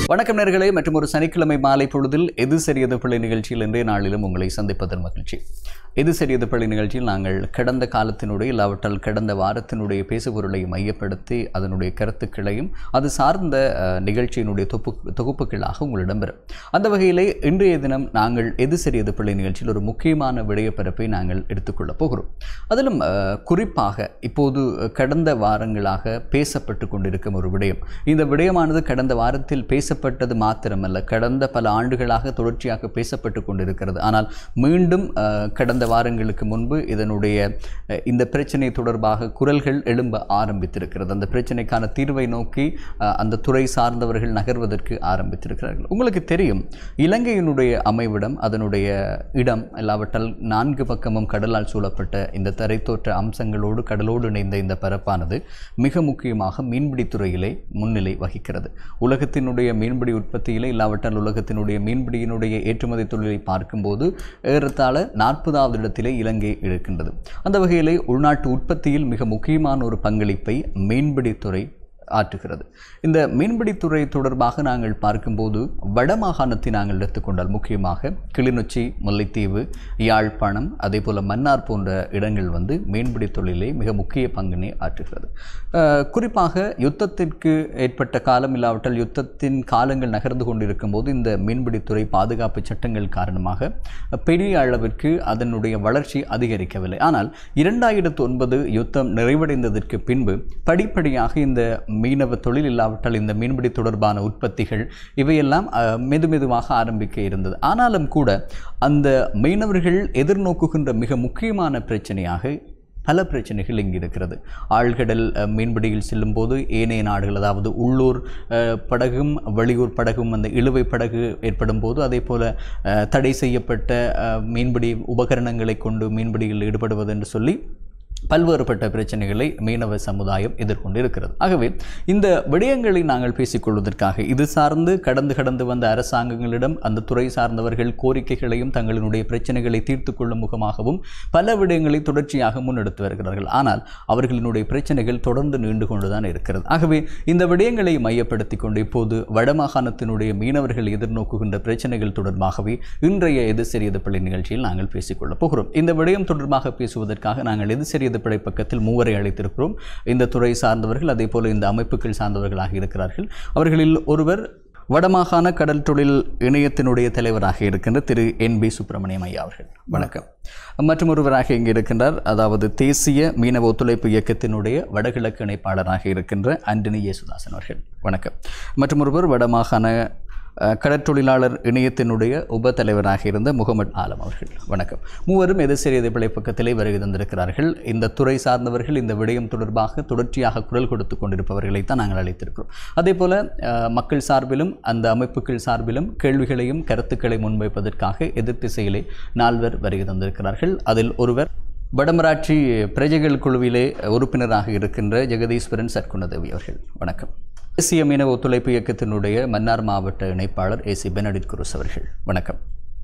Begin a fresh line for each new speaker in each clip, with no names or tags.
வணக்கம் நேர்களே மற்றும் ஒரு சனிக்கிழமை மாலை பொழுதில் எது சரியது பிள்ளை நிகழ்ச்சியில் இன்றைய நாளிலும் உங்களை சந்திப்பதன் மகிழ்ச்சி எது சரியது பிள்ளை நிகழ்ச்சியில் நாங்கள் கடந்த காலத்தினுடைய இல்லாவிட்டால் கடந்த வாரத்தினுடைய பேசுபொருளை மையப்படுத்தி அதனுடைய கருத்துக்களையும் அது சார்ந்த அஹ், நிகழ்ச்சியினுடைய தொப்பு தொகுப்புகளாக உங்களிடம் பெறும் அந்த வகையிலே இன்றைய தினம் நாங்கள் எது சரியது பிள்ளை நிகழ்ச்சியில் ஒரு முக்கியமான விடயப்பரப்பை நாங்கள் எடுத்துக்கொள்ளப் போகிறோம் அதிலும் அஹ், குறிப்பாக இப்போது கடந்த வாரங்களாக பேசப்பட்டு கொண்டிருக்கும் ஒரு விடயம் இந்த விடயமானது கடந்த வாரத்தில் பேசப்பட்டது மாத்திரமல்ல கடந்த பல ஆண்டுகளாக தொடர்ச்சியாக பேசப்பட்டு கொண்டிருக்கிறது ஆனால் மீண்டும் அஹ், கடந்த வாரங்களுக்கு முன்பு இதனுடைய அஹ், இந்த பிரச்சனை தொடர்பாக குரல்கள் எழும்ப ஆரம்பித்திருக்கிறது அந்த பிரச்சனைக்கான தீர்வை நோக்கி அஹ், அந்த துறை சார்ந்தவர்கள் நகர்வதற்கு ஆரம்பித்திருக்கிறார்கள் உங்களுக்கு தெரியும் இலங்கையினுடைய அமைவிடம் அதனுடைய இடம் இல்லாவிட்டால் நான்கு பக்கமும் கடலால் சூழப்பட்ட இந்த தரைத்தோற்ற அம்சங்களோடு கடலோடு இணைந்த இந்த பரப்பானது மிக முக்கியமாக மீன்பிடித்துறையிலே முன்னிலை வகிக்கிறது உலகத்தினுடைய மீன்பிடி உற்பத்தியிலே இல்லாவிட்டால் உலகத்தினுடைய மீன்பிடியினுடைய ஏற்றுமதி தொழிலை பார்க்கும்போது ஏறத்தாழ நாற்பதாவது இடத்திலே இலங்கை இருக்கின்றது அந்த வகையிலே உள்நாட்டு உற்பத்தியில் மிக முக்கியமான ஒரு பங்களிப்பை மீன்பிடித்துறை ஆற்றுகிறது இந்த மீன்பிடித்துறை தொடர்பாக நாங்கள் பார்க்கும்போது வடமாகாணத்தை நாங்கள் எடுத்துக்கொண்டால் முக்கியமாக கிளிநொச்சி முல்லைத்தீவு யாழ்ப்பாணம் அதே போல் மன்னார் போன்ற இடங்கள் வந்து மீன்பிடி தொழிலை மிக முக்கிய பங்கினை ஆற்றுகிறது அஹ், குறிப்பாக யுத்தத்திற்கு ஏற்பட்ட காலம் இல்லாவிட்டால் யுத்தத்தின் காலங்கள் நகர்ந்து கொண்டிருக்கும் போது இந்த மீன்பிடித்துறை பாதுகாப்பு சட்டங்கள் காரணமாக பெரிய அளவிற்கு அதனுடைய வளர்ச்சி அதிகரிக்கவில்லை ஆனால் இரண்டாயிரத்து ஒன்பது யுத்தம் நிறைவடைந்ததற்கு பின்பு படிப்படியாக இந்த மீனவ தொழில் இல்லாவிட்டால் இந்த மீன்பிடி தொடர்பான உற்பத்திகள் இவையெல்லாம் அஹ், மெது மெதுவாக ஆரம்பிக்க இருந்தது ஆனாலும் கூட அந்த மீனவர்கள் எதிர்நோக்குகின்ற மிக முக்கியமான பிரச்சனையாக பல பிரச்சனைகள் இங்கு இருக்கிறது ஆழ்கடல் அஹ், மீன்பிடியில் செல்லும்போது ஏனைய நாடுகள் அதாவது உள்ளூர் அஹ், படகும் வெளியூர் படகும் அந்த இழுவை படகு ஏற்படும் போது அதே போல அஹ், தடை செய்யப்பட்ட அஹ், மீன்பிடி உபகரணங்களை கொண்டு மீன்பிடியில் ஈடுபடுவது என்று சொல்லி பல்வேறுபட்ட பிரச்சனைகளை மீனவ சமுதாயம் எதிர்கொண்டு இருக்கிறது ஆகவே இந்த விடயங்களை நாங்கள் பேசிக்கொள்வதற்காக இது சார்ந்து கடந்து கடந்து வந்த அரசாங்கங்களிடம் அந்த துறை சார்ந்தவர்கள் கோரிக்கைகளையும் தங்களினுடைய பிரச்சனைகளை தீர்த்து கொள்ளும் முகமாகவும் பல விடயங்களை தொடர்ச்சியாக முன்னெடுத்து வருகிறார்கள் ஆனால் அவர்களினுடைய பிரச்சனைகள் தொடர்ந்து நீண்டு கொண்டுதான் இருக்கிறது ஆகவே இந்த விடயங்களை மையப்படுத்தி கொண்டு இப்போது வடமாகாணத்தினுடைய மீனவர்கள் எதிர்நோக்குகின்ற பிரச்சனைகள் தொடர்பாகவே இன்றைய எது சிறியது பிள்ளை நிகழ்ச்சியில் நாங்கள் பேசிக்கொள்ளப் போகிறோம் இந்த விடயம் தொடர்பாக பேசுவதற்காக நாங்கள் எது சிறியது பிள்ளை பக்கத்தில் மூவரை அழைத்திருக்கிறோம் இந்த துறை சார்ந்தவர்கள் அதே போல இந்த அமைப்புகள் சார்ந்தவர்களாக இருக்கிறார்கள் அவர்களில் ஒருவர் வடமாகாண கடல் தொழில் இணையத்தினுடைய தலைவராக இருக்கின்ற திரு என் பி சுப்பிரமணியம் ஐயா அவர்கள் வணக்கம் மற்றும் ஒருவராக இங்கே இருக்கின்றார் அதாவது தேசிய மீனவ ஒத்துழைப்பு இயக்கத்தினுடைய வடகிழக்கு இணைப்பாளராக இருக்கின்ற ஆண்டனி இயேசுதாசன் அவர்கள் வணக்கம் மற்றும் ஒருவர் வடமாகாண அஹ், கடற்றொழிலாளர் இணையத்தினுடைய உப தலைவராக இருந்த முகமது ஆலம் அவர்கள் வணக்கம் மூவரும் எதிர்செறியதை பிழை பக்கத்திலே வருகை தந்திருக்கிறார்கள் இந்த துறை சார்ந்தவர்கள் இந்த விடயம் தொடர்பாக தொடர்ச்சியாக குரல் கொடுத்து கொண்டிருப்பவர்களைத்தான் நாங்கள் அழைத்திருக்கிறோம் அதே போல அஹ், மக்கள் சார்பிலும் அந்த அமைப்புகள் சார்பிலும் கேள்விகளையும் கருத்துக்களை முன்வைப்பதற்காக எதிர் திசையிலே நால்வர் வருகை தந்திருக்கிறார்கள் அதில் ஒருவர் வடமராட்சி பிரஜைகள் குழுவிலே உறுப்பினராக இருக்கின்ற ஜெகதீஸ்வரன் சற்குணதேவி அவர்கள் வணக்கம் தேசிய மீனவ ஒத்துழைப்பு இயக்கத்தினுடைய மன்னார் மாவட்ட இணைப்பாளர் ஏசி பெனடிட் குருஸ் அவர்கள் வணக்கம்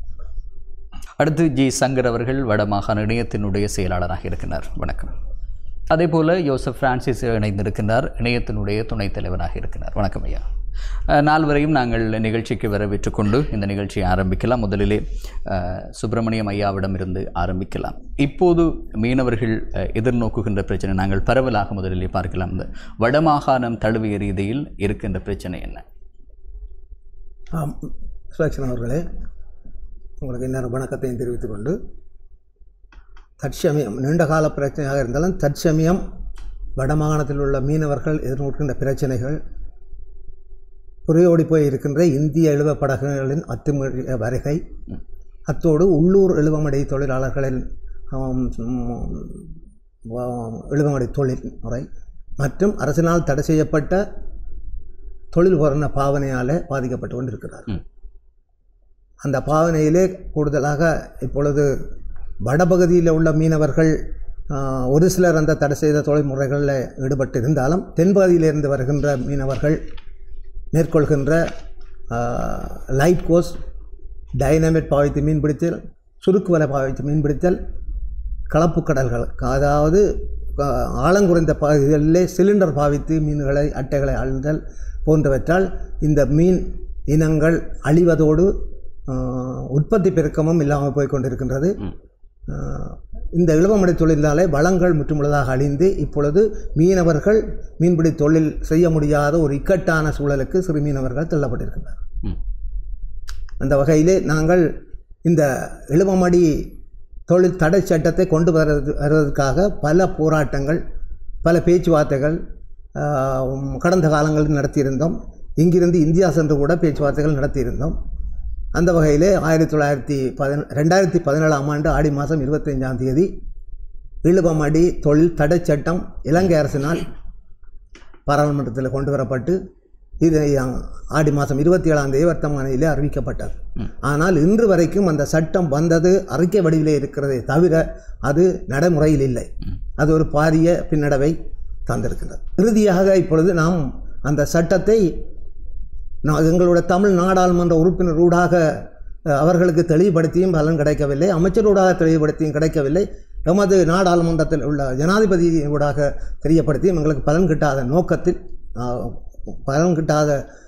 அடுத்து ஜி சங்கர் அவர்கள் வடமாகாண இணையத்தினுடைய செயலாளராக இருக்கிறார் வணக்கம் அதே போல யோசப் பிரான்சிஸ் இணைந்திருக்கின்றார் இணையத்தினுடைய துணைத் தலைவராக இருக்கிறார் வணக்கம் ஐயா அஹ், நால்வரையும் நாங்கள் நிகழ்ச்சிக்கு வரவேற்றுக் கொண்டு இந்த நிகழ்ச்சியை ஆரம்பிக்கலாம் முதலிலே அஹ், சுப்பிரமணியம் ஐயாவிடம் இருந்து ஆரம்பிக்கலாம் இப்போது மீனவர்கள் அஹ், எதிர்நோக்குகின்ற பிரச்சனை நாங்கள் பரவலாக முதலிலே பார்க்கலாம் இந்த வடமாகாணம் தழுவிய ரீதியில் இருக்கின்ற பிரச்சனை என்ன
ஆம் சுலக்ஷன் அவர்களே உங்களுக்கு இன்னொரு வணக்கத்தையும் தெரிவித்துக் கொண்டு தற்சமயம் நீண்ட கால பிரச்சனையாக இருந்தாலும் தற்சமயம் வடமாகாணத்தில் உள்ள மீனவர்கள் எதிர்நோக்கின்ற பிரச்சனைகள் புரியோடி போய் இருக்கின்ற இந்திய எழுவ படகுகளின் அத்துமீறிய வருகை அத்தோடு உள்ளூர் எழுவமடை தொழிலாளர்களின் ஆம், ம், வா- எழுவமடை தொழில் முறை மற்றும் அரசினால் தடை செய்யப்பட்ட தொழில் பொருண பாவனையால் பாதிக்கப்பட்டு கொண்டிருக்கிறார்
ம்.
அந்த பாவனையிலே கூடுதலாக இப்பொழுது வடபகுதியில் உள்ள மீனவர்கள் ஆ, ஒரு சிலர் அந்த தடை செய்த தொழில் முறைகளில் ஈடுபட்டு இருந்தாலும் தென்பகுதியிலிருந்து வருகின்ற மீனவர்கள் மேற்கொள்கின்ற ஆ, லைட் கோஸ் டைனமைட் பாவித்து மீன்பிடித்தல் சுருக்கு வலை பாவித்து மீன்பிடித்தல் கலப்பு கடல்கள் அதாவது ஆ, ஆழங்குறைந்த பகுதிகளிலே சிலிண்டர் பாவித்து மீன்களை அட்டைகளை அழுந்தல் போன்றவற்றால் இந்த மீன் இனங்கள் அழிவதோடு ஆஹ், உற்பத்தி பெருக்கமும் இல்லாமல் போய் கொண்டிருக்கின்றது
ம்.
ஆஹ், இந்த இழுவமடை தொழிலாலே வளங்கள் முற்றுமுழுதாக அழிந்து இப்பொழுது மீனவர்கள் மீன்பிடி தொழில் செய்ய முடியாத ஒரு இக்கட்டான சூழலுக்கு சிறு மீனவர்கள் தள்ளப்பட்டிருக்கின்றனர்
ம்.
அந்த வகையிலே நாங்கள் இந்த இழுவமடி தொழில் தடை சட்டத்தை கொண்டு வருவது வருவதற்காக பல போராட்டங்கள் பல பேச்சுவார்த்தைகள் ஆஹ், கடந்த காலங்களில் நடத்தியிருந்தோம் இங்கிருந்து இந்தியா சென்று கூட பேச்சுவார்த்தைகள் நடத்தியிருந்தோம் அந்த வகையிலே ஆயிரத்தி தொள்ளாயிரத்தி பதின ரெண்டாயிரத்தி பதினேழாம் ஆண்டு ஆடி மாதம் இருபத்தஞ்சாம் தேதி இழுவமடி தொழில் தடை சட்டம் இலங்கை அரசினால் பாராளுமன்றத்தில் கொண்டு வரப்பட்டு இது அஹ், ஆடி மாதம் இருபத்தி ஏழாம் தேதி வர்த்தமானியிலே அறிவிக்கப்பட்டது ஆனால் இன்று வரைக்கும் அந்த சட்டம் வந்தது அறிக்கை வடிவிலே இருக்கிறதே தவிர அது நடைமுறையில் இல்லை அது ஒரு பாரிய பின்னடைவை தந்திருக்கின்றது இறுதியாக இப்பொழுது நாம் அந்த சட்டத்தை நான் எங்களுடைய தமிழ் நாடாளுமன்ற உறுப்பினர் ஊடாக அஹ், அவர்களுக்கு தெளிவுபடுத்தியும் பலன் கிடைக்கவில்லை அமைச்சரூடாக தெளிவுபடுத்தியும் கிடைக்கவில்லை எமது நாடாளுமன்றத்தில் உள்ள ஜனாதிபதி ஊடாக தெரியப்படுத்தியும் எங்களுக்கு பலன் கிட்டாத நோக்கத்தில் அஹ், பலன் கிட்டாத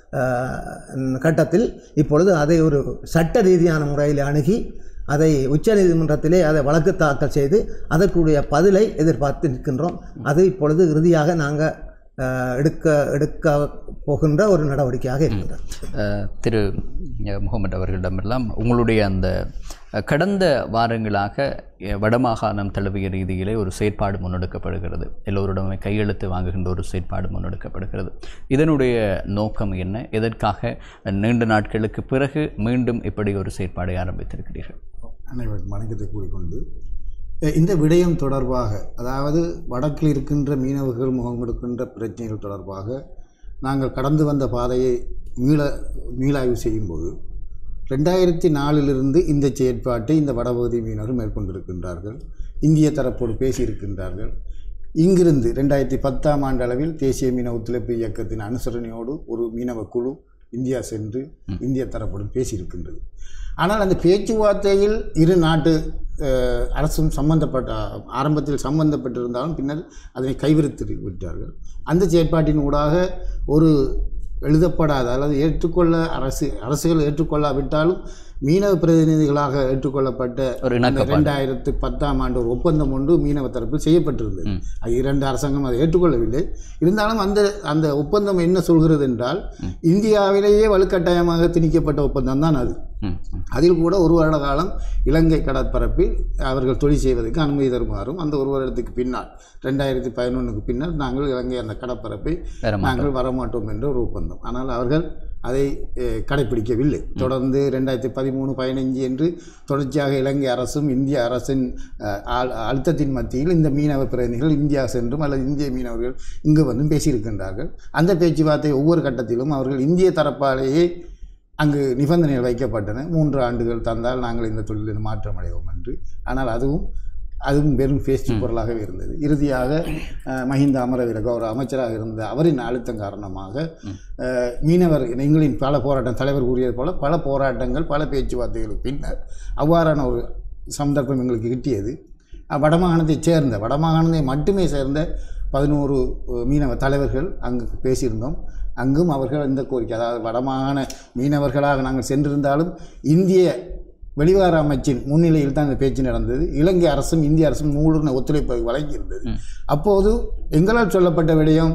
அஹ், கட்டத்தில் இப்பொழுது அதை ஒரு சட்ட ரீதியான முறையில் அணுகி அதை உச்சநீதிமன்றத்திலே அதை வழக்கு தாக்கல் செய்து அதற்குரிய பதிலை எதிர்பார்த்து நிற்கின்றோம் அது இப்பொழுது இறுதியாக நாங்கள் எடுக்க எடுக்க போகின்ற ஒரு நடவடிக்கையாக இருக்கின்றது
அஹ், திரு அஹ், முகமது அவர்களிடமெல்லாம் உங்களுடைய அந்த அஹ், கடந்த வாரங்களாக அஹ், வடமாகாணம் தழுவிய ரீதியிலே ஒரு செயற்பாடு முன்னெடுக்கப்படுகிறது எல்லோரிடமே கையெழுத்து வாங்குகின்ற ஒரு செயற்பாடு முன்னெடுக்கப்படுகிறது இதனுடைய நோக்கம் என்ன எதற்காக நீண்ட நாட்களுக்கு பிறகு மீண்டும் இப்படி ஒரு செயற்பாடை ஆரம்பித்திருக்கிறீர்கள்
அனைவருக்கும் வணக்கத்தை கூறிக்கொண்டு அஹ் இந்த விடயம் தொடர்பாக அதாவது வடக்கில் இருக்கின்ற மீனவர்கள் முகம் கொடுக்கின்ற பிரச்சனைகள் தொடர்பாக நாங்கள் கடந்து வந்த பாதையை மீள மீளாய்வு செய்யும்போது ரெண்டாயிரத்தி நாலிலிருந்து இந்த செயற்பாட்டை இந்த வடபகுதி மீனவர்கள் மேற்கொண்டிருக்கின்றார்கள் இந்திய தரப்போடு பேசியிருக்கின்றார்கள் இங்கிருந்து ரெண்டாயிரத்தி பத்தாம் ஆண்டு அளவில் தேசிய மீன ஒத்துழைப்பு இயக்கத்தின் அனுசரணையோடு ஒரு மீனவ குழு இந்தியா சென்று இந்திய தரப்போடு பேசியிருக்கின்றது ஆனால் அந்த பேச்சுவார்த்தையில் இரு நாட்டு அஹ், அரசும் சம்பந்தப்பட்ட ஆரம்பத்தில் சம்பந்தப்பட்டிருந்தாலும் பின்னர் அதனை கைவிரித்து விட்டார்கள் அந்த செயற்பாட்டின் ஊடாக ஒரு எழுதப்படாத அல்லது ஏற்றுக்கொள்ள அரசு அரசுகள் ஏற்றுக்கொள்ளாவிட்டாலும் மீனவ பிரதிநிதிகளாக ஏற்றுக்கொள்ளப்பட்ட
ஒரு
அந்த
இணக்கப்பாடு
ரெண்டாயிரத்து பத்தாம் ஆண்டு ஒரு ஒப்பந்தம் ஒன்று மீனவ தரப்பில் செய்யப்பட்டிருந்தது
ம்.
அது இரண்டு அரசாங்கம் அதை ஏற்றுக்கொள்ளவில்லை இருந்தாலும் அந்த அந்த ஒப்பந்தம் என்ன சொல்கிறது என்றால் இந்தியாவிலேயே வலுக்கட்டாயமாக திணிக்கப்பட்ட ஒப்பந்தம் தான் அது
ம், ம்.
அதில் கூட ஒரு வருட காலம் இலங்கை கடற்பரப்பில் அவர்கள் தொழில் செய்வதற்கு அனுமதி தருமாறும் அந்த ஒரு வருடத்துக்கு பின்னால் ரெண்டாயிரத்தி பதினொன்றுக்கு பின்னர் நாங்கள் இலங்கை அந்த கடற்பரப்பை
வேற மாட்டோம்.
நாங்கள் வரமாட்டோம் என்ற ஒரு ஒப்பந்தம் ஆனால் அவர்கள் அதை அஹ், கடைப்பிடிக்கவில்லை தொடர்ந்து ரெண்டாயிரத்தி பதிமூணு பதினஞ்சு என்று தொடர்ச்சியாக இலங்கை அரசும் இந்திய அரசின் அஹ், ஆள்- அழுத்தத்தின் மத்தியில் இந்த மீனவ பிரதிநிதிகள் இந்தியா சென்றும் அல்லது இந்திய மீனவர்கள் இங்கு வந்தும் பேசியிருக்கின்றார்கள் அந்த பேச்சுவார்த்தை ஒவ்வொரு கட்டத்திலும் அவர்கள் இந்திய தரப்பாலேயே அங்கு நிபந்தனைகள் வைக்கப்பட்டன மூன்று ஆண்டுகள் தந்தால் நாங்கள் இந்த தொழிலில் மாற்றம் அடைவோம் என்று ஆனால் அதுவும் அதுவும் வெறும் பேச்சு பொருளாகவே இருந்தது இறுதியாக அஹ், மஹிந்த அமரவீர கௌரவ அமைச்சராக இருந்த அவரின் அழுத்தம் காரணமாக அஹ், மீனவர் எங்களின் பல போராட்டம் தலைவர் கூறியது போல பல போராட்டங்கள் பல பேச்சுவார்த்தைகளுக்கு பின்னர் அவ்வாறான ஒரு சந்தர்ப்பம் எங்களுக்கு கிட்டியது அஹ், வடமாகாணத்தைச் சேர்ந்த வடமாகாணத்தை மட்டுமே சேர்ந்த பதினோரு அஹ், மீனவ தலைவர்கள் அங்கு பேசியிருந்தோம் அங்கும் அவர்கள் இந்த கோரிக்கை அதாவது வடமாகாண மீனவர்களாக நாங்கள் சென்றிருந்தாலும் இந்திய வெளிவார அமைச்சின் முன்னிலையில் தான் இந்த பேச்சு நடந்தது இலங்கை அரசும் இந்திய அரசும் மூலன ஒத்துழைப்பை வழங்கியிருந்தது அப்போது எங்களால் சொல்லப்பட்ட விடயம்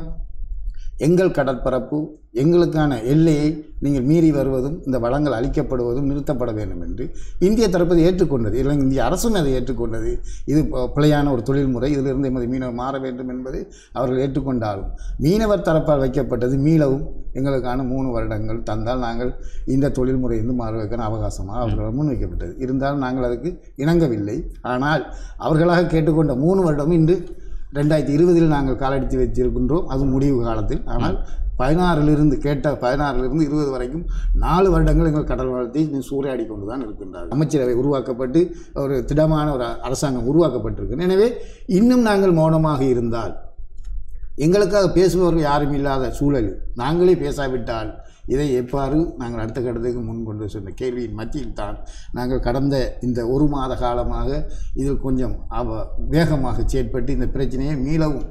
எங்கள் கடற்பரப்பு எங்களுக்கான எல்லையை நீங்கள் மீறி வருவதும் இந்த வளங்கள் அளிக்கப்படுவதும் நிறுத்தப்பட வேண்டும் என்று இந்திய தரப்பு அதை ஏற்றுக்கொண்டது இலங்கை இந்திய அரசும் அதை ஏற்றுக்கொண்டது இது ப- பிழையான ஒரு தொழில்முறை இதிலிருந்து எமது மீனவர் மாற வேண்டும் என்பதை அவர்கள் ஏற்றுக்கொண்டாலும் மீனவர் தரப்பால் வைக்கப்பட்டது மீளவும் எங்களுக்கான மூணு வருடங்கள் தந்தால் நாங்கள் இந்த தொழில்முறையிலிருந்து மாறுவதற்கான அவகாசமாக அவர்களால் முன்வைக்கப்பட்டது இருந்தாலும் நாங்கள் அதுக்கு இணங்கவில்லை ஆனால் அவர்களாக கேட்டுக்கொண்ட மூணு வருடமும் இன்று ரெண்டாயிரத்தி இருபதில் நாங்கள் காலடித்து வச்சிருக்கின்றோம் அது முடிவு காலத்தில் ஆனால் பதினாறிலிருந்து கேட்ட பதினாறிலிருந்து இருபது வரைக்கும் நாலு வருடங்கள் எங்கள் கடல் வளத்தை இன்னும் சூறையாடி கொண்டு தான் இருக்கின்றார்கள் அமைச்சரவை உருவாக்கப்பட்டு ஒரு திடமான ஒரு அரசாங்கம் உருவாக்கப்பட்டிருக்கு எனவே இன்னும் நாங்கள் மௌனமாக இருந்தால் எங்களுக்காக பேசுபவர்கள் யாரும் இல்லாத சூழலில் நாங்களே பேசாவிட்டால் இதை எவ்வாறு நாங்கள் அடுத்த கட்டத்துக்கு முன் கொண்டு சொன்ன கேள்வியின் மத்தியில் தான் நாங்கள் கடந்த இந்த ஒரு மாத காலமாக இதில் கொஞ்சம் அவ வேகமாக செயற்பட்டு இந்த பிரச்சனையை மீளவும்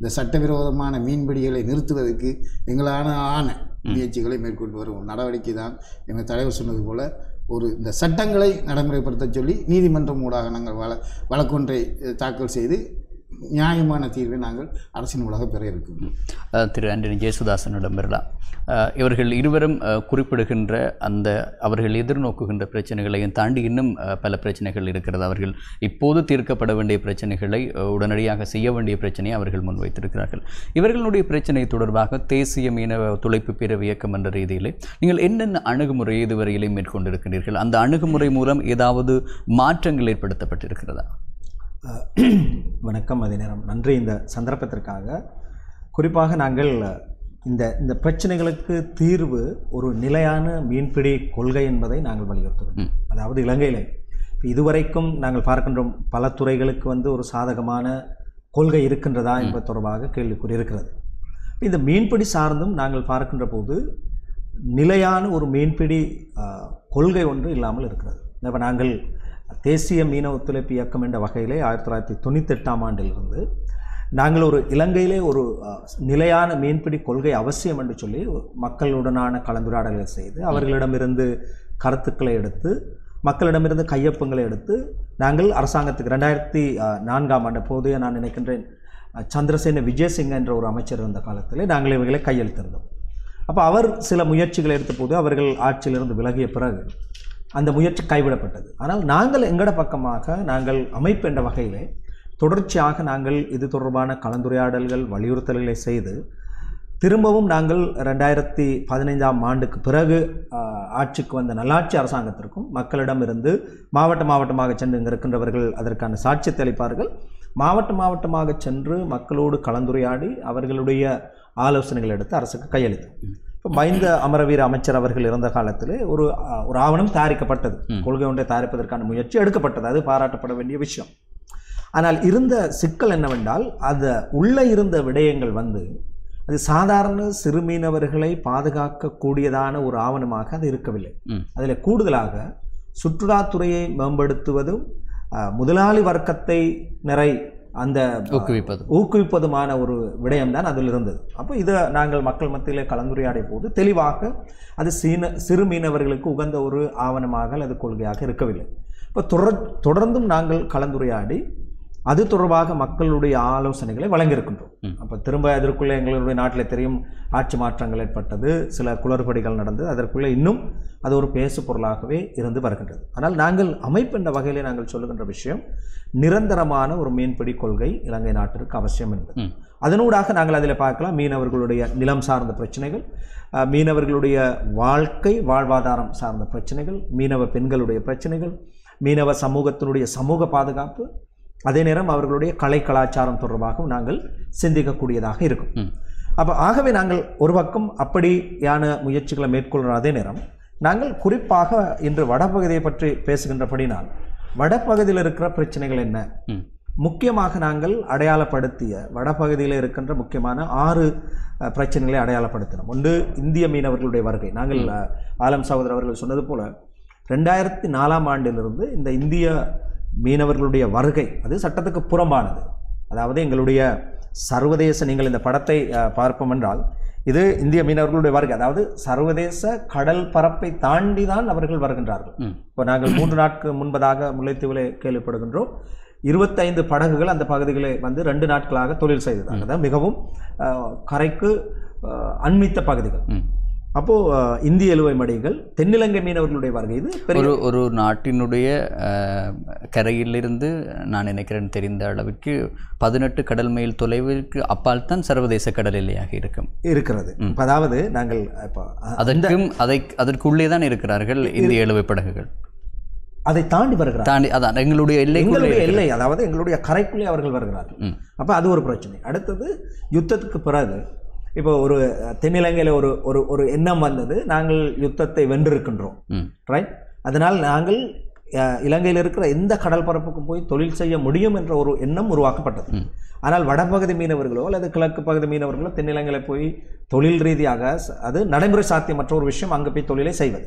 இந்த சட்டவிரோதமான மீன்பிடிகளை நிறுத்துவதற்கு எங்களான ஆன முயற்சிகளை மேற்கொண்டு வரும் நடவடிக்கை தான் எங்கள் தலைவர் சொன்னது போல ஒரு இந்த சட்டங்களை நடைமுறைப்படுத்த சொல்லி நீதிமன்றம் ஊடாக நாங்கள் வழ வழக்கொன்றை அஹ், தாக்கல் செய்து நியாயமான தீர்வை நாங்கள் அரசின் ஊடாக பெற இருக்கின்றோம்
அஹ், திரு ஆண்டனி ஜேசுதாசனிடம் பெறலாம் அஹ், இவர்கள் இருவரும் அஹ், குறிப்பிடுகின்ற அந்த அவர்கள் எதிர்நோக்குகின்ற பிரச்சனைகளையும் தாண்டி இன்னும் அஹ், பல பிரச்சனைகள் இருக்கிறது அவர்கள் இப்போது தீர்க்கப்பட வேண்டிய பிரச்சனைகளை அஹ், உடனடியாக செய்ய வேண்டிய பிரச்சனையை அவர்கள் முன்வைத்திருக்கிறார்கள் இவர்களுடைய பிரச்சனை தொடர்பாக தேசிய மீனவ துளைப்பு பிரிவு இயக்கம் என்ற ரீதியிலே நீங்கள் என்னென்ன அணுகுமுறையை இதுவரையிலே மேற்கொண்டிருக்கிறீர்கள் அந்த அணுகுமுறை மூலம் ஏதாவது மாற்றங்கள் ஏற்படுத்தப்பட்டிருக்கிறதா
அஹ், வணக்கம் அதே நேரம் நன்றி இந்த சந்தர்ப்பத்திற்காக குறிப்பாக நாங்கள் இந்த இந்த பிரச்சனைகளுக்கு தீர்வு ஒரு நிலையான மீன்பிடி கொள்கை என்பதை நாங்கள் வலியுறுத்துகிறோம் அதாவது இலங்கையில் இப்ப இதுவரைக்கும் நாங்கள் பார்க்கின்றோம் பல துறைகளுக்கு வந்து ஒரு சாதகமான கொள்கை இருக்கின்றதா என்பது தொடர்பாக கேள்விக்குறி இருக்கிறது இந்த மீன்பிடி சார்ந்தும் நாங்கள் பார்க்கின்ற போது நிலையான ஒரு மீன்பிடி அஹ், கொள்கை ஒன்று இல்லாமல் இருக்கிறது இப்போ நாங்கள் தேசிய மீனவ ஒத்துழைப்பு இயக்கம் என்ற வகையிலே ஆயிரத்தி தொள்ளாயிரத்தி தொண்ணூத்தெட்டாம் ஆண்டிலிருந்து நாங்கள் ஒரு இலங்கையிலே ஒரு அஹ், நிலையான மீன்பிடி கொள்கை அவசியம் என்று சொல்லி மக்களுடனான கலந்துரையாடல்களை செய்து அவர்களிடமிருந்து கருத்துக்களை எடுத்து மக்களிடமிருந்து கையொப்பங்களை எடுத்து நாங்கள் அரசாங்கத்துக்கு ரெண்டாயிரத்தி அஹ், நான்காம் ஆண்டு போதைய நான் நினைக்கின்றேன் அஹ், சந்திரசேன விஜயசிங்க என்ற ஒரு அமைச்சர் இருந்த காலத்தில் நாங்கள் இவைகளை கையெழுத்திருந்தோம் அப்போ அவர் சில முயற்சிகளை எடுத்தபோது அவர்கள் ஆட்சியிலிருந்து விலகிய பிறகு அந்த முயற்சி கைவிடப்பட்டது ஆனால் நாங்கள் எங்கட பக்கமாக நாங்கள் அமைப்பு என்ற வகையிலே தொடர்ச்சியாக நாங்கள் இது தொடர்பான கலந்துரையாடல்கள் வலியுறுத்தல்களை செய்து திரும்பவும் நாங்கள் ரெண்டாயிரத்தி பதினைந்தாம் ஆண்டுக்கு பிறகு ஆஹ், ஆட்சிக்கு வந்த நல்லாட்சி அரசாங்கத்திற்கும் மக்களிடமிருந்து மாவட்ட மாவட்டமாக சென்று இங்கே இருக்கின்றவர்கள் அதற்கான சாட்சியத்தை அளிப்பார்கள் மாவட்ட மாவட்டமாக சென்று மக்களோடு கலந்துரையாடி அவர்களுடைய ஆலோசனைகள் எடுத்து அரசுக்கு கையளித்தோம் இப்போ மைந்த அமரவீர அமைச்சர் அவர்கள் இருந்த காலத்தில் ஒரு ஆஹ், ஒரு ஆவணம் தயாரிக்கப்பட்டது கொள்கை ஒன்றை தயாரிப்பதற்கான முயற்சி எடுக்கப்பட்டது அது பாராட்டப்பட வேண்டிய விஷயம் ஆனால் இருந்த சிக்கல் என்னவென்றால் அது உள்ளே இருந்த விடயங்கள் வந்து அது சாதாரண சிறுமீனவர்களை பாதுகாக்கக்கூடியதான ஒரு ஆவணமாக அது இருக்கவில்லை
ம்.
அதில் கூடுதலாக சுற்றுலாத்துறையை மேம்படுத்துவதும் அஹ், முதலாளி வர்க்கத்தை நிறை அந்த
ஊக்குவிப்பது
ஊக்குவிப்பதுமான ஒரு விடயம்தான் அதில் இருந்தது அப்போ இதை நாங்கள் மக்கள் மத்தியிலே கலந்துரையாடிய போது தெளிவாக அது சீன சிறு மீனவர்களுக்கு உகந்த ஒரு ஆவணமாக அல்லது கொள்கையாக இருக்கவில்லை இப்போ தொடர் தொடர்ந்தும் நாங்கள் கலந்துரையாடி அது தொடர்பாக மக்களுடைய ஆலோசனைகளை வழங்கியிருக்கின்றோம்
ம்.
அப்போ திரும்ப அதற்குள்ளே எங்களுடைய நாட்டில் தெரியும் ஆட்சி மாற்றங்கள் ஏற்பட்டது சில குளறுபடிகள் நடந்தது அதற்குள்ளே இன்னும் அது ஒரு பேசு பொருளாகவே இருந்து வருகின்றது ஆனால் நாங்கள் அமைப்பு என்ற வகையிலே நாங்கள் சொல்லுகின்ற விஷயம் நிரந்தரமான ஒரு மீன்பிடி கொள்கை இலங்கை நாட்டிற்கு அவசியம் என்பது
ம்.
அதனூடாக நாங்கள் அதில் பார்க்கலாம் மீனவர்களுடைய நிலம் சார்ந்த பிரச்சனைகள் அஹ், மீனவர்களுடைய வாழ்க்கை வாழ்வாதாரம் சார்ந்த பிரச்சனைகள் மீனவ பெண்களுடைய பிரச்சனைகள் மீனவ சமூகத்தினுடைய சமூக பாதுகாப்பு அதே நேரம் அவர்களுடைய கலை கலாச்சாரம் தொடர்பாகவும் நாங்கள் சிந்திக்கக்கூடியதாக இருக்கும்
ம்.
அப்போ ஆகவே நாங்கள் ஒரு பக்கம் அப்படியான முயற்சிகளை மேற்கொள்கிற அதே நேரம் நாங்கள் குறிப்பாக இன்று வடபகுதியை பற்றி பேசுகின்றபடினால் வடபகுதியில் இருக்கிற பிரச்சனைகள் என்ன
ம்.
முக்கியமாக நாங்கள் அடையாளப்படுத்திய வடபகுதியில் இருக்கின்ற முக்கியமான ஆறு அஹ், பிரச்சனைகளை அடையாளப்படுத்தினோம் ஒன்று இந்திய மீனவர்களுடைய வருகை நாங்கள் அஹ், ஆலம் சகோதரர் அவர்கள் சொன்னது போல ரெண்டாயிரத்தி நாலாம் ஆண்டிலிருந்து இந்த இந்திய மீனவர்களுடைய வருகை அது சட்டத்துக்கு புறம்பானது அதாவது எங்களுடைய சர்வதேச நீங்கள் இந்த படத்தை அஹ், பார்ப்போம் என்றால் இது இந்திய மீனவர்களுடைய வருகை அதாவது சர்வதேச கடல் பரப்பை தாண்டி தான் அவர்கள் வருகின்றார்கள்
ம்.
இப்போ நாங்கள் மூன்று நாட்கள் முன்பதாக முல்லைத்தீவிலே கேள்விப்படுகின்றோம் இருபத்தைந்து படகுகள் அந்த பகுதிகளை வந்து ரெண்டு நாட்களாக தொழில் செய்ததாக அதாவது மிகவும் அஹ், கரைக்கு அஹ், அண்மித்த பகுதிகள்
ம்.
அப்போ அஹ், இந்திய எழுவை மடிகள் தென்னிலங்கை மீனவர்களுடைய வருகை இது பெரிய
ஒரு ஒரு நாட்டினுடைய அஹ், கரையிலிருந்து நான் நினைக்கிறேன் தெரிந்த அளவிற்கு பதினெட்டு கடல் மைல் தொலைவிற்கு அப்பால் தான் சர்வதேச கடல் எல்லையாக இருக்கும்
இருக்கிறது இப்ப அதாவது நாங்கள் இப்போ அ-
அதற்கும் அதை அதற்குள்ளே தான் இருக்கிறார்கள் இந்திய எழுவை படகுகள்
அதை தாண்டி வருகிறார்
தாண்டி அதான் எங்களுடைய எல்லைக்குள்ளே
எங்களுடைய எல்லை அதாவது எங்களுடைய கரைக்குள்ளே அவர்கள் வருகிறார்கள்
ம்.
அப்போ அது ஒரு பிரச்சனை அடுத்தது யுத்தத்துக்கு பிறகு இப்போ ஒரு அஹ், தென்னிலங்கையில் ஒரு ஒரு ஒரு எண்ணம் வந்தது நாங்கள் யுத்தத்தை வென்றிருக்கின்றோம்
ம்.
ரைட் அதனால் நாங்கள் அஹ், இலங்கையில் இருக்கிற எந்த கடல் பரப்புக்கும் போய் தொழில் செய்ய முடியும் என்ற ஒரு எண்ணம் உருவாக்கப்பட்டது
ம்.
ஆனால் வடபகுதி மீனவர்களோ அல்லது கிழக்கு பகுதி மீனவர்களோ தென்னிலங்கையில் போய் தொழில் ரீதியாக ச- அது நடைமுறை சாத்தியமற்ற ஒரு விஷயம் அங்கே போய் தொழிலை செய்வது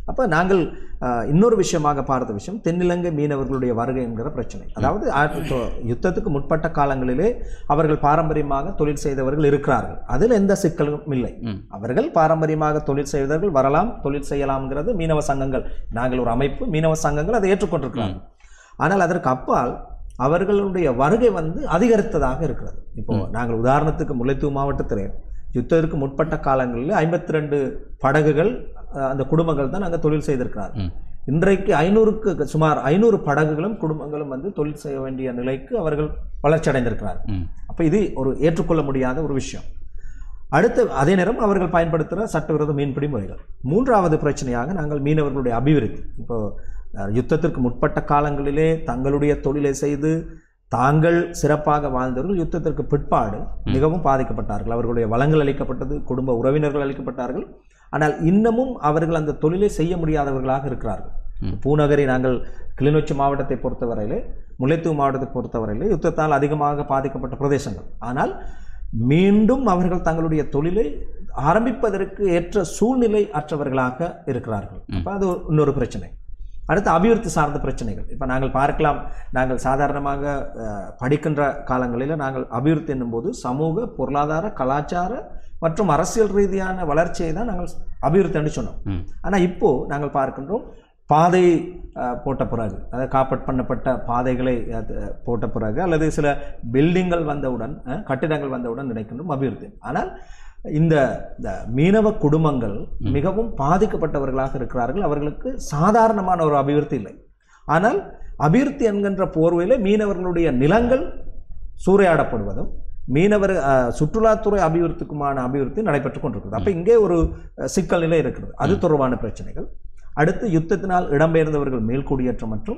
அப்போ நாங்கள் ஆஹ், இன்னொரு விஷயமாக பார்த்த விஷயம் தென்னிலங்கை மீனவர்களுடைய வருகை என்கிற பிரச்சனை அதாவது ஆயிரத்தி தொ- யுத்தத்துக்கு முற்பட்ட காலங்களிலே அவர்கள் பாரம்பரியமாக தொழில் செய்தவர்கள் இருக்கிறார்கள் அதில் எந்த சிக்கலும் இல்லை அவர்கள் பாரம்பரியமாக தொழில் செய்தவர்கள் வரலாம் தொழில் செய்யலாம்ங்கிறது மீனவ சங்கங்கள் நாங்கள் ஒரு அமைப்பு மீனவ சங்கங்கள் அதை ஏற்றுக்கொண்டிருக்கிறாங்க ஆனால் அதற்கு அப்பால் அவர்களுடைய வருகை வந்து அதிகரித்ததாக இருக்கிறது இப்போ நாங்கள் உதாரணத்துக்கு முல்லைத்தீவு மாவட்டத்தில் யுத்தத்திற்கு முற்பட்ட காலங்களில் ஐம்பத்தி ரெண்டு படகுகள் அஹ், அந்த குடும்பங்கள் தான் நாங்கள் தொழில் செய்திருக்கிறார்கள்
ம்.
இன்றைக்கு ஐநூறுக்கு சுமார் ஐநூறு படகுகளும் குடும்பங்களும் வந்து தொழில் செய்ய வேண்டிய நிலைக்கு அவர்கள் வளர்ச்சி அடைந்திருக்கிறார்கள்
ம்.
அப்போ இது ஒரு ஏற்றுக்கொள்ள முடியாத ஒரு விஷயம் அடுத்து அதே நேரம் அவர்கள் பயன்படுத்துகிற சட்டவிரோத மீன்பிடி முறைகள் மூன்றாவது பிரச்சனையாக நாங்கள் மீனவர்களுடைய அபிவிருத்தி இப்போ அஹ், யுத்தத்திற்கு முற்பட்ட காலங்களிலே தங்களுடைய தொழிலை செய்து தாங்கள் சிறப்பாக வாழ்ந்தவர்கள் யுத்தத்திற்கு பிற்பாடு மிகவும் பாதிக்கப்பட்டார்கள் அவர்களுடைய வளங்கள் அளிக்கப்பட்டது குடும்ப உறவினர்கள் அளிக்கப்பட்டார்கள் ஆனால் இன்னமும் அவர்கள் அந்த தொழிலை செய்ய முடியாதவர்களாக இருக்கிறார்கள் பூநகரி நாங்கள் கிளிநொச்சி மாவட்டத்தை பொறுத்தவரையிலே முல்லைத்தீவு மாவட்டத்தை பொறுத்தவரையிலே யுத்தத்தால் அதிகமாக பாதிக்கப்பட்ட பிரதேசங்கள் ஆனால் மீண்டும் அவர்கள் தங்களுடைய தொழிலை ஆரம்பிப்பதற்கு ஏற்ற சூழ்நிலை அற்றவர்களாக இருக்கிறார்கள் அப்போ அது ஒரு- இன்னொரு பிரச்சனை அடுத்து அபிவிருத்தி சார்ந்த பிரச்சனைகள் இப்போ நாங்கள் பார்க்கலாம் நாங்கள் சாதாரணமாக அஹ், படிக்கின்ற காலங்களில் நாங்கள் அபிவிருத்தி என்னும்போது சமூக பொருளாதார கலாச்சார மற்றும் அரசியல் ரீதியான வளர்ச்சியை தான் நாங்கள் அபிவிருத்தி என்று சொன்னோம்
ம்.
ஆனால் இப்போ நாங்கள் பார்க்கின்றோம் பாதை அஹ், போட்ட பிறகு அதாவது காப்பட் பண்ணப்பட்ட பாதைகளை அது, போட்ட பிறகு அல்லது சில பில்டிங்கள் வந்தவுடன் அஹ், கட்டிடங்கள் வந்தவுடன் நினைக்கின்றோம் அபிவிருத்தி ஆனால் இந்த இந்த மீனவ குடும்பங்கள் மிகவும் பாதிக்கப்பட்டவர்களாக இருக்கிறார்கள் அவர்களுக்கு சாதாரணமான ஒரு அபிவிருத்தி இல்லை ஆனால் அபிவிருத்தி என்கின்ற போர்வையில் மீனவர்களுடைய நிலங்கள் சூறையாடப்படுவதும் மீனவர் அஹ், சுற்றுலாத்துறை அபிவிருத்திக்குமான அபிவிருத்தி நடைபெற்றுக் கொண்டிருக்கிறது அப்போ இங்கே ஒரு அஹ், சிக்கல் நிலை இருக்கிறது அது தொடர்பான பிரச்சனைகள் அடுத்து யுத்தத்தினால் இடம்பெயர்ந்தவர்கள் மேல்குடியேற்றம் மற்றும்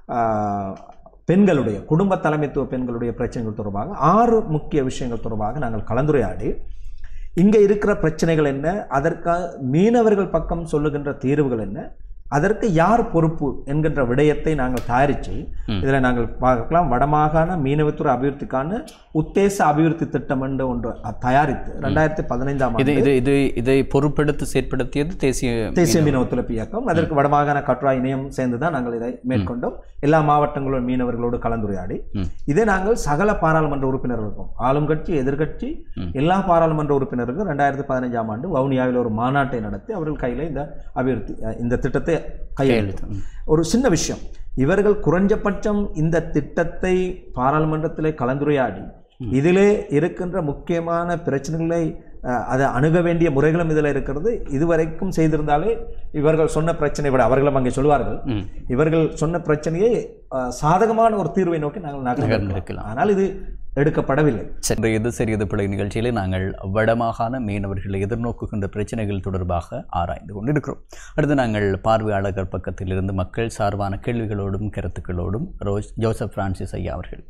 ஆஹ், பெண்களுடைய குடும்ப தலைமைத்துவ பெண்களுடைய பிரச்சனைகள் தொடர்பாக ஆறு முக்கிய விஷயங்கள் தொடர்பாக நாங்கள் கலந்துரையாடி இங்கே இருக்கிற பிரச்சனைகள் என்ன அதற்காக மீனவர்கள் பக்கம் சொல்லுகின்ற தீர்வுகள் என்ன அதற்கு யார் பொறுப்பு என்கின்ற விடயத்தை நாங்கள் தயாரித்து இதில் நாங்கள் பார்க்கலாம் வடமாகாண மீனவத்துறை அபிவிருத்திக்கான உத்தேச அபிவிருத்தி திட்டம் என்று ஒன்று தயாரித்து ரெண்டாயிரத்தி பதினைந்தாம்
இது
ஆண்டு
இது இது இதை பொறுப்பெடுத்து செயற்படுத்தியது தேசிய
தேசிய மீனவ ஒத்துழைப்பு இயக்கம் அதற்கு வடமாகாண கட்டுரா இணையம் சேர்ந்து தான் நாங்கள் இதை மேற்கொண்டோம் எல்லா மாவட்டங்களும் மீனவர்களோடு கலந்துரையாடி
ம்.
இதை நாங்கள் சகல பாராளுமன்ற உறுப்பினர்களுக்கும் ஆளும் கட்சி எதிர்கட்சி எல்லா பாராளுமன்ற உறுப்பினர்களுக்கும் ரெண்டாயிரத்தி பதினஞ்சாம் ஆண்டு வவுனியாவில் ஒரு மாநாட்டை நடத்தி அவர்கள் கையில் இந்த அபிவிருத்தி அஹ், இந்த திட்டத்தை கையெழுத்து ஒரு சின்ன விஷயம் இவர்கள் குறைஞ்சபட்சம் இந்த திட்டத்தை பாராளுமன்றத்திலே கலந்துரையாடி இதிலே இருக்கின்ற முக்கியமான பிரச்சனைகளை அஹ், அதை அணுக வேண்டிய முறைகளும் இதில் இருக்கிறது இதுவரைக்கும் செய்திருந்தாலே இவர்கள் சொன்ன பிரச்சனை விட அவர்களும் அங்கே சொல்வார்கள்
ம்.
இவர்கள் சொன்ன பிரச்சனையை அஹ், சாதகமான ஒரு தீர்வை நோக்கி நாங்கள் நகர்ந்திருக்கலாம்
நகர்ந்திருக்கலாம்.
ஆனால் இது எடுக்கப்படவில்லை
சென்ற எது சரியது பிள்ளை நிகழ்ச்சியிலே நாங்கள் வடமாகாண மீனவர்களை எதிர்நோக்குகின்ற பிரச்சனைகள் தொடர்பாக ஆராய்ந்து கொண்டிருக்கிறோம் அடுத்து நாங்கள் பார்வையாளர்கள் பக்கத்திலிருந்து மக்கள் சார்பான கேள்விகளோடும் கருத்துக்களோடும் ரோஸ் ஜோசப் பிரான்சிஸ் ஐயா அவர்கள்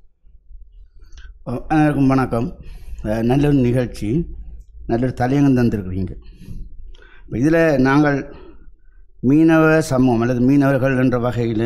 அனைவருக்கும் வணக்கம் அஹ் நல்ல ஒரு நிகழ்ச்சி நல்ல ஒரு தலையங்கம் தந்திருக்கிறீங்க இதில் நாங்கள் மீனவ சமூகம் அல்லது மீனவர்கள் என்ற வகையில்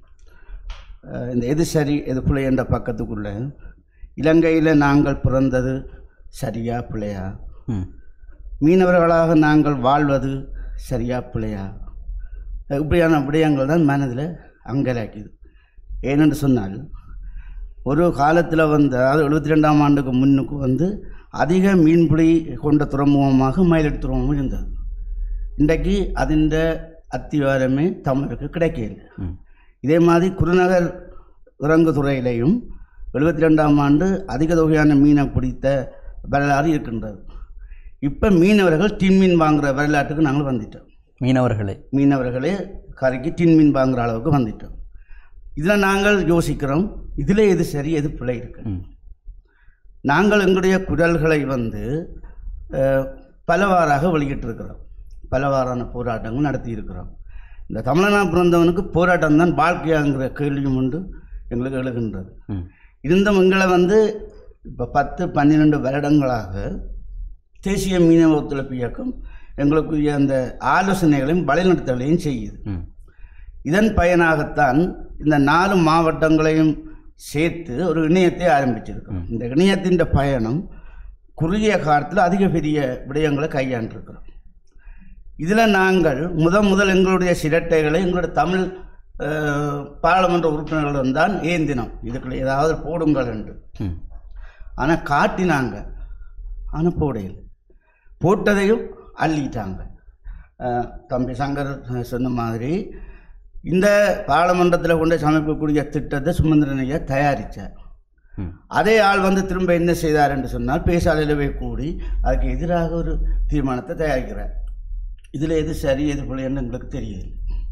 அஹ் இந்த எது சரி எது பிழை என்ற பக்கத்துக்குள்ளே இலங்கையில் நாங்கள் பிறந்தது சரியா பிழையா
ம்
மீனவர்களாக நாங்கள் வாழ்வது சரியா பிழையா இப்படியான விடயங்கள் தான் மனதில் அங்கலாக்கிது ஏனென்று சொன்னால் ஒரு காலத்தில் வந்து அதாவது எழுபத்தி ரெண்டாம் ஆண்டுக்கு முன்னுக்கு வந்து அதிக மீன்பிடி கொண்ட துறைமுகமாக மயிலடி துறைமுகம் இருந்தது இன்றைக்கு அதின் அத்திவாரமே தமிழருக்கு கிடைக்கல
ம்.
இதே மாதிரி குருநகர் இறங்கு துறையிலையும் எழுபத்தி ரெண்டாம் ஆண்டு அதிக தொகையான மீனை பிடித்த வரலாறு இருக்கின்றது இப்போ மீனவர்கள் டின் மீன் வாங்குகிற வரலாற்றுக்கு நாங்கள் வந்துட்டோம்
மீனவர்களே
மீனவர்களே கரைக்கு டின் மீன் வாங்குற அளவுக்கு வந்துட்டோம் இதில் நாங்கள் யோசிக்கிறோம் இதில் எது சரி எது பிழை இருக்கு
ம்
நாங்கள் எங்களுடைய குரல்களை வந்து அஹ், பலவாறாக வெளியிட்டிருக்கிறோம் பலவாறான போராட்டங்கள் நடத்தியிருக்கிறோம் இந்த தமிழனா பிறந்தவனுக்கு போராட்டம் தான் வாழ்க்கையாங்கிற கேள்வியும் உண்டு எங்களுக்கு எழுகின்றது
ம்
இருந்தும் எங்களை வந்து இப்போ பத்து பன்னிரெண்டு வருடங்களாக தேசிய மீனவ ஒத்துழைப்பு இயக்கம் எங்களுக்குரிய அந்த ஆலோசனைகளையும் வழிநடத்தலையும் செய்யுது
ம்
இதன் பயனாகத்தான் இந்த நாலு மாவட்டங்களையும் சேர்த்து ஒரு இணையத்தை ஆரம்பிச்சிருக்கிறோம் இந்த இணையத்தின் பயணம் குறுகிய காலத்தில் அதிக பெரிய விடயங்களை கையாண்டிருக்கிறோம் இதில் நாங்கள் முதல் முதல் எங்களுடைய சிரட்டைகளை எங்களுடைய தமிழ் அஹ், பாராளுமன்ற உறுப்பினர்களிடம் தான் ஏந்தினோம் இதுக்குள்ள ஏதாவது போடுங்கள் என்று
ம்
ஆனால் காட்டினாங்க ஆனால் போடையில் போட்டதையும் அள்ளிட்டாங்க அஹ், தம்பி சங்கர் சொன்ன மாதிரி இந்த பாராளுமன்றத்தில் கொண்டு சமைக்கக்கூடிய திட்டத்தை சுமந்திரன் ஐயா தயாரித்தார்
ம்
அதே ஆள் வந்து திரும்ப என்ன செய்தார் என்று சொன்னால் பேசாலையில் போய் கூடி அதுக்கு எதிராக ஒரு தீர்மானத்தை தயாரிக்கிறார் இதில் எது சரி எது பிள்ளைன்னு எங்களுக்கு தெரியவில்லை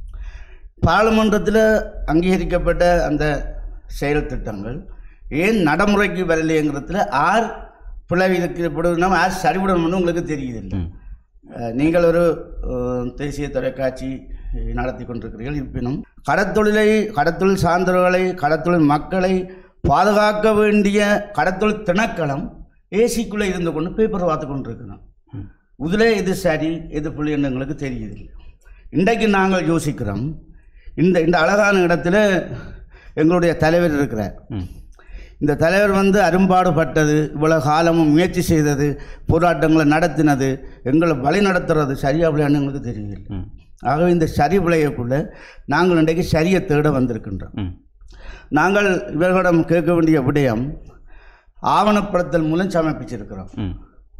பாராளுமன்றத்தில் அங்கீகரிக்கப்பட்ட அந்த செயல் திட்டங்கள் ஏன் நடைமுறைக்கு வரலைங்கிறதுல ஆர் பிளவிக்கப்படுதுன்னா ஆர் சரிவிடணும்னு உங்களுக்கு தெரியுதில்லை
ம்
அஹ், நீங்கள் ஒரு அஹ், தேசிய தொலைக்காட்சி நடத்தி கொண்டிருக்கிறீர்கள் இருப்பினும் கடத்தொழிலை கடத்தொழில் சார்ந்தவர்களை கடத்தொழில் மக்களை பாதுகாக்க வேண்டிய கடத்தொழில் திணைக்களம் ஏசிக்குள்ளே இருந்து கொண்டு பேப்பர் பார்த்து கொண்டிருக்கிறோம் இதில் எது சரி எது புள்ளின்னு எங்களுக்கு தெரியுதில்லை இன்றைக்கு நாங்கள் யோசிக்கிறோம் இந்த இந்த அழகான இடத்துல எங்களுடைய தலைவர் இருக்கிறார்
ம்
இந்த தலைவர் வந்து அரும்பாடுபட்டது இவ்வளவு காலமும் முயற்சி செய்தது போராட்டங்களை நடத்தினது எங்களை வழி நடத்துறது சரியா இல்லையான்னு எங்களுக்கு தெரியவில்லை
ம்
ஆகவே இந்த சரி விளையக்குள்ள நாங்கள் இன்றைக்கு சரியை தேட வந்திருக்கின்றோம்
ம்
நாங்கள் இவர்களிடம் கேட்க வேண்டிய விடயம் ஆவணப்படுத்தல் மூலம் சமர்ப்பிச்சிருக்கிறோம்
ம்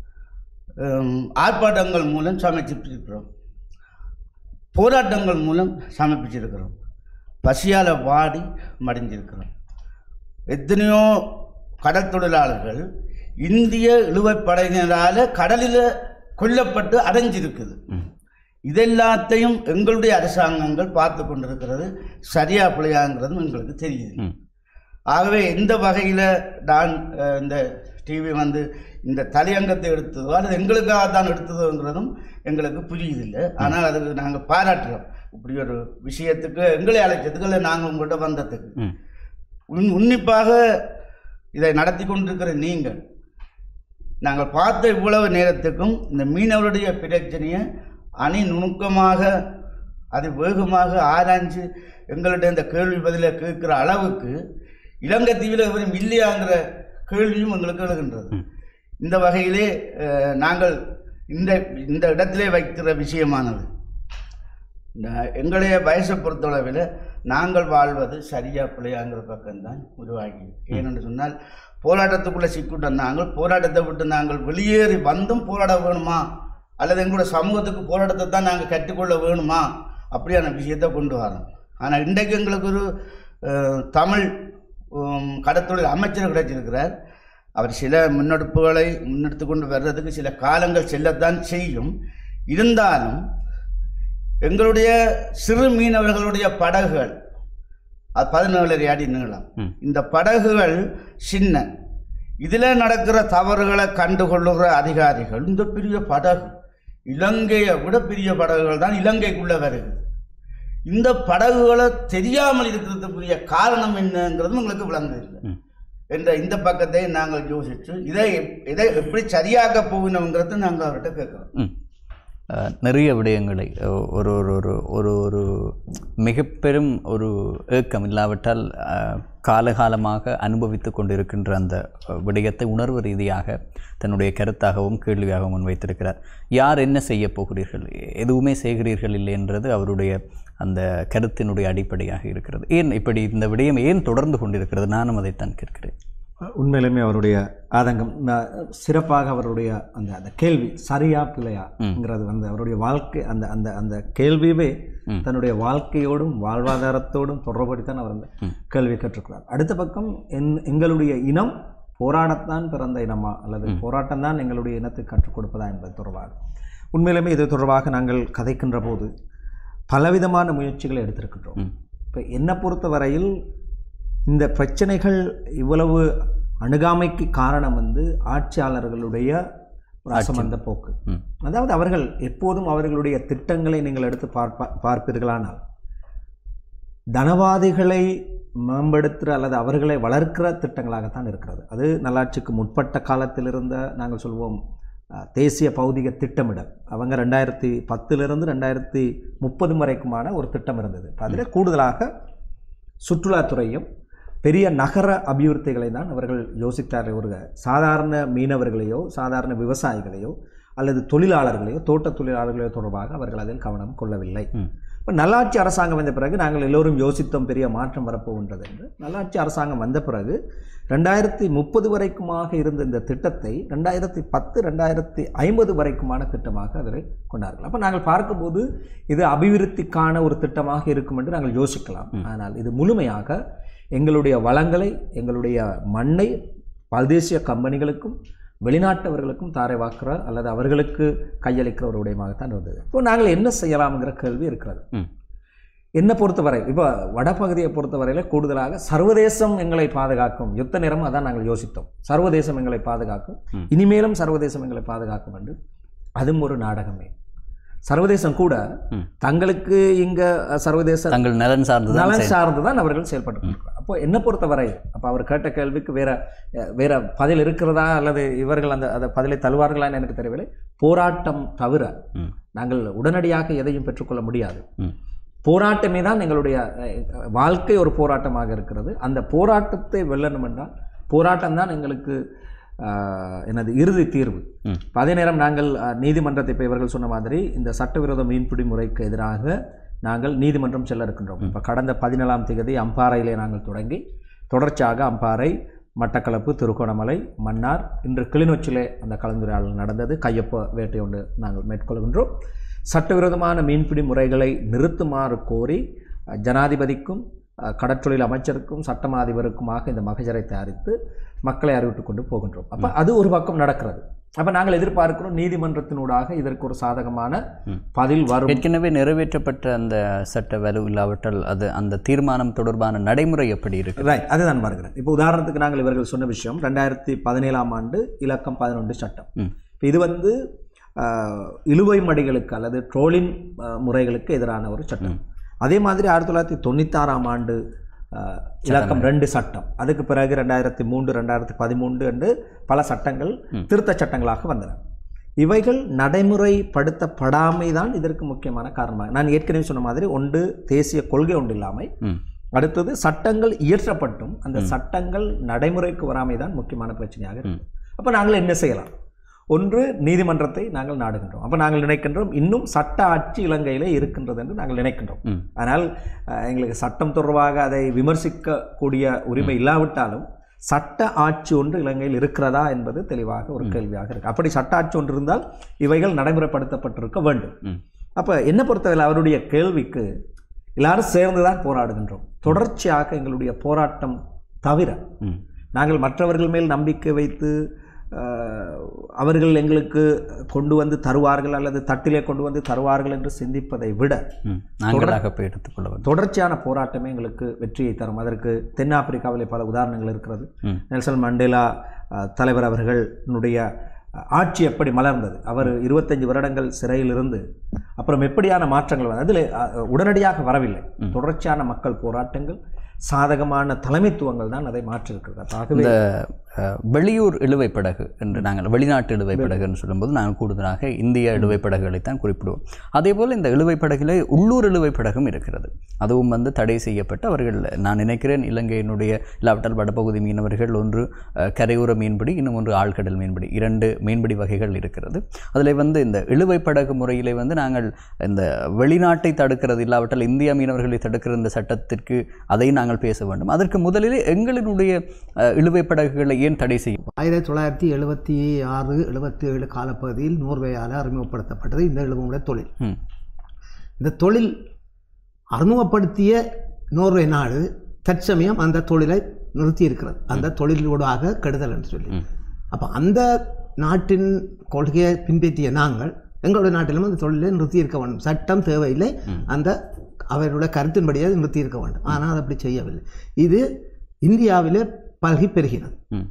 ஹம், ஆர்ப்பாட்டங்கள் மூலம் சமர்ப்பிச்சிருக்கிறோம் போராட்டங்கள் மூலம் சமர்ப்பிச்சிருக்கிறோம் பசியால் வாடி மடிஞ்சிருக்கிறோம் எத்தனையோ கடல் தொழிலாளர்கள் இந்திய இழுவைப் படையினரால் கடலில் கொல்லப்பட்டு அடைஞ்சிருக்குது
ம்
இதெல்லாத்தையும் எங்களுடைய அரசாங்கங்கள் பார்த்து கொண்டிருக்கிறது சரியா பிள்ளையாங்கிறதும் எங்களுக்கு தெரியுது
ம்
ஆகவே எந்த வகையில் நான் அஹ், இந்த டிவி வந்து இந்த தலையங்கத்தை எடுத்ததோ அல்லது எங்களுக்காக தான் எடுத்ததோங்கிறதும் எங்களுக்கு புரியுதில்லை ஆனால் அதுக்கு நாங்கள் பாராட்டுறோம் இப்படி ஒரு விஷயத்துக்கு எங்களை அழைச்சதுக்கு இல்லை நாங்கள் உங்கள்கிட்ட வந்ததுக்கு
ம்
உன் உன்னிப்பாக இதை நடத்தி கொண்டிருக்கிற நீங்கள் நாங்கள் பார்த்த இவ்வளவு நேரத்துக்கும் இந்த மீனவருடைய பிரச்சனையை அணி நுணுக்கமாக அது வேகமாக ஆராய்ஞ்சு எங்கள்கிட்ட இந்த கேள்வி பதிலை கேட்குற அளவுக்கு இலங்கை தீவில் இவரும் இல்லையாங்கிற கேள்வியும் எங்களுக்கு எழுகின்றது இந்த வகையிலே அஹ், நாங்கள் இந்த இந்த இடத்திலே வைக்கிற விஷயமானது இந்த- எங்களைய வயசை பொறுத்தளவில் நாங்கள் வாழ்வது சரியா பிள்ளையாங்கிற பக்கம்தான் உருவாகி ஏனென்று சொன்னால் போராட்டத்துக்குள்ளே சிக்கிவிட்டோம் நாங்கள் போராட்டத்தை விட்டு நாங்கள் வெளியேறி வந்தும் போராட வேணுமா அல்லது எங்களோட சமூகத்துக்கு போராட்டத்தை தான் நாங்கள் கற்றுக்கொள்ள வேணுமா அப்படியான விஷயத்தை கொண்டு வரோம் ஆனால் இன்றைக்கு எங்களுக்கு ஒரு அஹ், தமிழ் உம், கடத்தொழில் அமைச்சர் கிடைச்சிருக்கிறார் அவர் சில முன்னெடுப்புகளை முன்னெடுத்து கொண்டு வர்றதுக்கு சில காலங்கள் செல்லத்தான் செய்யும் இருந்தாலும் எங்களுடைய சிறு மீனவர்களுடைய படகுகள் அது பதினேழரை அடி நீளம்
ம்.
இந்த படகுகள் சின்ன இதில் நடக்கிற தவறுகளை கண்டுகொள்ளுகிற அதிகாரிகள் இந்த பெரிய படகு இலங்கையை விட பெரிய படகுகள் தான் இலங்கைக்குள்ளே வருது இந்த படகுகளை தெரியாமல் இருக்கிறதுக்குரிய காரணம் என்னங்கிறது உங்களுக்கு விளங்குதில்லை
ம்.
என்ற இந்த பக்கத்தை நாங்கள் யோசித்து இதை எப்- இதை எப்படி சரியாக்க போகணுங்கிறத நாங்கள் அவர்கிட்ட கேட்குறோம்
ம். அஹ், நிறைய விடயங்களை அஹ், ஒரு ஒரு ஒரு ஒரு ஒரு மிக பெரும் ஒரு ஏக்கம் இல்லாவிட்டால் அஹ், காலகாலமாக அனுபவித்து கொண்டிருக்கின்ற அந்த அஹ், விடயத்தை உணர்வு ரீதியாக தன்னுடைய கருத்தாகவும் கேள்வியாகவும் முன்வைத்திருக்கிறார் யார் என்ன செய்ய போகிறீர்கள் எதுவுமே செய்கிறீர்கள் இல்லை என்றது அவருடைய அந்த கருத்தினுடைய அடிப்படையாக இருக்கிறது ஏன் இப்படி இந்த விடயம் ஏன் தொடர்ந்து கொண்டிருக்கிறது நானும் அதைத்தான் கேட்கிறேன்
உண்மையிலுமே அவருடைய ஆதங்கம் நான் சிறப்பாக அவருடைய அந்த அந்த கேள்வி சரியா பிள்ளையாங்கிறது வந்து அவருடைய வாழ்க்கை அந்த அந்த அந்த கேள்வியவே
ம்.
தன்னுடைய வாழ்க்கையோடும் வாழ்வாதாரத்தோடும் தொடர்படுத்தான் அவர் அந்த கேள்வி கேட்டிருக்கிறார் அடுத்த பக்கம் என் எங்களுடைய இனம் போராடத்தான் பிறந்த இனமா அல்லது போராட்டம் தான் எங்களுடைய இனத்துக்கு கற்றுக் கொடுப்பதா என்பது தொடர்பாக உண்மையிலுமே இது தொடர்பாக நாங்கள் கதைக்கின்ற போது பலவிதமான முயற்சிகளை எடுத்திருக்கின்றோம்
ம்.
இப்போ என்னை பொறுத்த வரையில் இந்த பிரச்சனைகள் இவ்வளவு அணுகாமைக்கு காரணம் வந்து ஆட்சியாளர்களுடைய ஒரு அசமந்த போக்கு
ம்.
அதாவது அவர்கள் எப்போதும் அவர்களுடைய திட்டங்களை நீங்கள் எடுத்து பார்ப்ப பார்ப்பீர்களானால் தனவாதிகளை மேம்படுத்துகிற அல்லது அவர்களை வளர்க்கிற திட்டங்களாகத்தான் இருக்கிறது அது நல்லாட்சிக்கு முற்பட்ட காலத்தில் இருந்த நாங்கள் சொல்வோம் அஹ், தேசிய பௌதிக திட்டமிடல் அவங்க ரெண்டாயிரத்தி பத்திலிருந்து ரெண்டாயிரத்தி முப்பது வரைக்குமான ஒரு திட்டம் இருந்தது அதில் கூடுதலாக சுற்றுலாத்துறையும் பெரிய நகர அபிவிருத்திகளை தான் அவர்கள் யோசித்தார்கள் ஒரு சாதாரண மீனவர்களையோ சாதாரண விவசாயிகளையோ அல்லது தொழிலாளர்களையோ தோட்ட தொழிலாளர்களையோ தொடர்பாக அவர்கள் அதில் கவனம் கொள்ளவில்லை
ம்.
இப்போ நல்லாட்சி அரசாங்கம் வந்த பிறகு நாங்கள் எல்லோரும் யோசித்தோம் பெரிய மாற்றம் வரப்போகின்றது என்று நல்லாட்சி அரசாங்கம் வந்த பிறகு ரெண்டாயிரத்தி முப்பது வரைக்குமாக இருந்த இந்த திட்டத்தை ரெண்டாயிரத்தி பத்து ரெண்டாயிரத்தி ஐம்பது வரைக்குமான திட்டமாக அதில் கொண்டார்கள் அப்போ நாங்கள் பார்க்கும்போது இது அபிவிருத்திக்கான ஒரு திட்டமாக இருக்கும் என்று நாங்கள் யோசிக்கலாம் ஆனால் இது முழுமையாக எங்களுடைய வளங்களை எங்களுடைய மண்ணை பல்தேசிய கம்பெனிகளுக்கும் வெளிநாட்டவர்களுக்கும் தாரை வாக்குற அல்லது அவர்களுக்கு கையளிக்கிற ஒரு விடயமாகத்தான் இருந்தது இப்போ நாங்கள் என்ன செய்யலாம்ங்கிற கேள்வி இருக்கிறது
ம்.
என்னை பொறுத்தவரை இப்போ வடபகுதியை பொறுத்தவரையில் கூடுதலாக சர்வதேசம் எங்களை பாதுகாக்கும் யுத்த நேரம் அதான் நாங்கள் யோசித்தோம் சர்வதேசம் எங்களை பாதுகாக்கும்
ம்.
இனிமேலும் சர்வதேசம் எங்களை பாதுகாக்கும் என்று அதுவும் ஒரு நாடகமே சர்வதேசம் கூட
ம்.
தங்களுக்கு இங்க அஹ், சர்வதேச
தங்கள் நலன் சார்ந்து தான்
நலன் சார்ந்து தான் அவர்கள் செயல்பட்டு கொண்டிருக்கிறார். அப்போ என்ன பொறுத்தவரை அப்போ அவர் கேட்ட கேள்விக்கு வேற அஹ், வேற பதில் இருக்கிறதா அல்லது இவர்கள் அந்த அந்த பதிலை தருவார்களான்னு எனக்கு தெரியவில்லை போராட்டம் தவிர
ம்.
நாங்கள் உடனடியாக எதையும் பெற்றுக்கொள்ள முடியாது
ம்.
போராட்டமே தான் எங்களுடைய அஹ், வாழ்க்கை ஒரு போராட்டமாக இருக்கிறது அந்த போராட்டத்தை வெல்லணும் என்றால் போராட்டம் தான் எங்களுக்கு ஆஹ், எனது இறுதி தீர்வு
ம்.
இப்ப அதே நேரம் நாங்கள் அஹ், நீதிமன்றத்தை இப்போ இவர்கள் சொன்ன மாதிரி இந்த சட்டவிரோத மீன்பிடி முறைக்கு எதிராக நாங்கள் நீதிமன்றம் செல்ல இருக்கின்றோம் இப்போ கடந்த பதினேழாம் தேதி அம்பாறையிலே நாங்கள் தொடங்கி தொடர்ச்சியாக அம்பாறை மட்டக்களப்பு திருகோணமலை மன்னார் இன்று கிளிநொச்சியிலே அந்த கலந்துரையாடல் நடந்தது கையொப்ப வேட்டை ஒன்று நாங்கள் மேற்கொள்கின்றோம் சட்டவிரோதமான மீன்பிடி முறைகளை நிறுத்துமாறு கோரி அஹ், ஜனாதிபதிக்கும் அஹ், கடற்றொழில் அமைச்சருக்கும் சட்டமா அதிபருக்குமாக இந்த மகஜரை தயாரித்து மக்களை அறிவித்துக் கொண்டு போகின்றோம் அப்போ அது ஒரு பக்கம் நடக்கிறது அப்போ நாங்கள் எதிர்பார்க்கிறோம் நீதிமன்றத்தினூடாக இதற்கு ஒரு சாதகமான
ம்.
பதில் வரும்
ஏற்கனவே நிறைவேற்றப்பட்ட அந்த சட்ட வலு இல்லாவிட்டால் அது அந்த தீர்மானம் தொடர்பான நடைமுறை எப்படி இருக்கு
ரைட் அதுதான் வருகிறேன் இப்போ உதாரணத்துக்கு நாங்கள் இவர்கள் சொன்ன விஷயம் ரெண்டாயிரத்தி பதினேழாம் ஆண்டு இலக்கம் பதினொன்று சட்டம்
ம்.
இப்போ இது வந்து ஆஹ், இழுவை மடிகளுக்கு அல்லது ட்ரோலின் ஆஹ், முறைகளுக்கு எதிரான ஒரு சட்டம் அதே மாதிரி ஆயிரத்தி தொள்ளாயிரத்தி தொண்ணூத்தாறாம் ஆண்டு ஆஹ், இலக்கம் ரெண்டு சட்டம் அதுக்கு பிறகு ரெண்டாயிரத்தி மூன்று ரெண்டாயிரத்தி பதிமூன்று என்று பல சட்டங்கள் திருத்தச் சட்டங்களாக வந்தன இவைகள் நடைமுறைப்படுத்தப்படாமை தான் இதற்கு முக்கியமான காரணமாக நான் ஏற்கனவே சொன்ன மாதிரி ஒன்று தேசிய கொள்கை ஒன்று இல்லாமை
ம்.
அடுத்தது சட்டங்கள் இயற்றப்பட்டும் அந்த சட்டங்கள் நடைமுறைக்கு வராமை தான் முக்கியமான பிரச்சனையாக இருக்கு அப்போ நாங்கள் என்ன செய்யலாம் ஒன்று நீதிமன்றத்தை நாங்கள் நாடுகின்றோம் அப்போ நாங்கள் நினைக்கின்றோம் இன்னும் சட்ட ஆட்சி இலங்கையிலே இருக்கின்றது என்று நாங்கள் நினைக்கின்றோம்
ம்.
ஆனால் அஹ், எங்களுக்கு சட்டம் தொடர்பாக அதை விமர்சிக்கக்கூடிய உரிமை இல்லாவிட்டாலும் சட்ட ஆட்சி ஒன்று இலங்கையில் இருக்கிறதா என்பது தெளிவாக ஒரு கேள்வியாக இருக்கு அப்படி சட்ட ஆட்சி ஒன்று இருந்தால் இவைகள் நடைமுறைப்படுத்தப்பட்டிருக்க வேண்டும்
ம்.
அப்போ என்ன பொறுத்தவரை அவருடைய கேள்விக்கு எல்லாரும் சேர்ந்து தான் போராடுகின்றோம் தொடர்ச்சியாக எங்களுடைய போராட்டம் தவிர
ம்.
நாங்கள் மற்றவர்கள் மேல் நம்பிக்கை வைத்து அஹ், அவர்கள் எங்களுக்கு கொண்டு வந்து தருவார்கள் அல்லது தட்டிலே கொண்டு வந்து தருவார்கள் என்று சிந்திப்பதை விட
ம். நாங்களாக போய் எடுத்துக்கொள்ள வேண்டும்
தொடர்ச்சியான போராட்டமே எங்களுக்கு வெற்றியை தரும் அதற்கு தென்னாப்பிரிக்காவிலே பல உதாரணங்கள் இருக்கிறது
ம்.
நெல்சன் மண்டேலா அஹ், தலைவர் அவர்களுடைய அஹ், ஆட்சி எப்படி மலர்ந்தது அவர் இருபத்தஞ்சு வருடங்கள் சிறையில் இருந்து அப்புறம் எப்படியான மாற்றங்கள் வந்தது அதில் அஹ், உடனடியாக வரவில்லை தொடர்ச்சியான மக்கள் போராட்டங்கள் சாதகமான தலைமைத்துவங்கள் தான் அதை மாற்றிருக்கிறது ஆகவே
இந்த அஹ், வெளியூர் இழுவைப் படகு என்று நாங்கள் வெளிநாட்டு இழுவைப் படகுன்னு சொல்லும்போது நாங்கள் கூடுதலாக இந்திய இழுவைப் படகுகளைத்தான் குறிப்பிடுவோம் அதே போல் இந்த இழுவைப் படகிலே உள்ளூர் இழுவைப் படகும் இருக்கிறது அதுவும் வந்து தடை செய்யப்பட்டு அவர்கள் நான் நினைக்கிறேன் இலங்கையினுடைய இல்லாவிட்டால் வடபகுதி மீனவர்கள் ஒன்று அஹ், கரையோர மீன்பிடி இன்னும் ஒன்று ஆழ்கடல் மீன்பிடி இரண்டு மீன்பிடி வகைகள் இருக்கிறது அதில் வந்து இந்த இழுவைப் படகு முறையிலே வந்து நாங்கள் இந்த வெளிநாட்டை தடுக்கிறது இல்லாவிட்டால் இந்திய மீனவர்களை தடுக்கிற இந்த சட்டத்திற்கு அதை நாங்கள் பேச வேண்டும் அதற்கு முதலிலே எங்களினுடைய அஹ், இழுவைப் படகுகளை ஏன் தடை செய்யும்
ஆயிரத்தி தொள்ளாயிரத்தி எழுபத்தி ஆறு எழுபத்தி ஏழு காலப்பகுதியில் நோர்வேயால் அறிமுகப்படுத்தப்பட்டது இந்த இழுவமுறை தொழில்
ம்.
இந்த தொழில் அறிமுகப்படுத்திய நோர்வே நாடு தற்சமயம் அந்த தொழிலை நிறுத்தி இருக்கிறது அந்த தொழிலூடாக கெடுதல் என்று சொல்லி
ம்.
அப்போ அந்த நாட்டின் கொள்கையை பின்பற்றிய நாங்கள் எங்களுடைய நாட்டிலும் அந்த தொழிலை நிறுத்தி இருக்க வேண்டும் சட்டம் தேவையில்லை அந்த அவருடைய கருத்தின்படியே அதை நிறுத்தி இருக்க வேண்டும் ஆனால் அது அப்படி செய்யவில்லை இது இந்தியாவிலே பல்கி பெருகினது
ம்.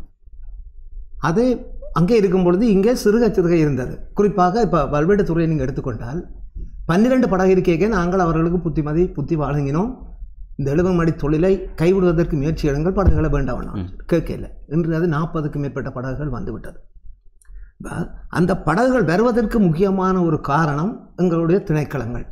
அது அங்கே இருக்கும் பொழுது இங்கே சிறுக சிறுக இருந்தது குறிப்பாக இப்போ பல்வேறு துறையை நீங்கள் எடுத்துக்கொண்டால் பன்னிரண்டு படகு இருக்கைக்கே நாங்கள் அவர்களுக்கு புத்திமதி புத்தி வழங்கினோம் இந்த எழுவமடி தொழிலை கைவிடுவதற்கு முயற்சி எடுங்கள் படகுகளை வேண்டாம் வேண்டாம் கேட்கல இன்று அது நாற்பதுக்கும் மேற்பட்ட படகுகள் வந்துவிட்டது இப்ப அந்த படகுகள் வருவதற்கு முக்கியமான ஒரு காரணம் எங்களுடைய திணைக்களங்கள்
ம்.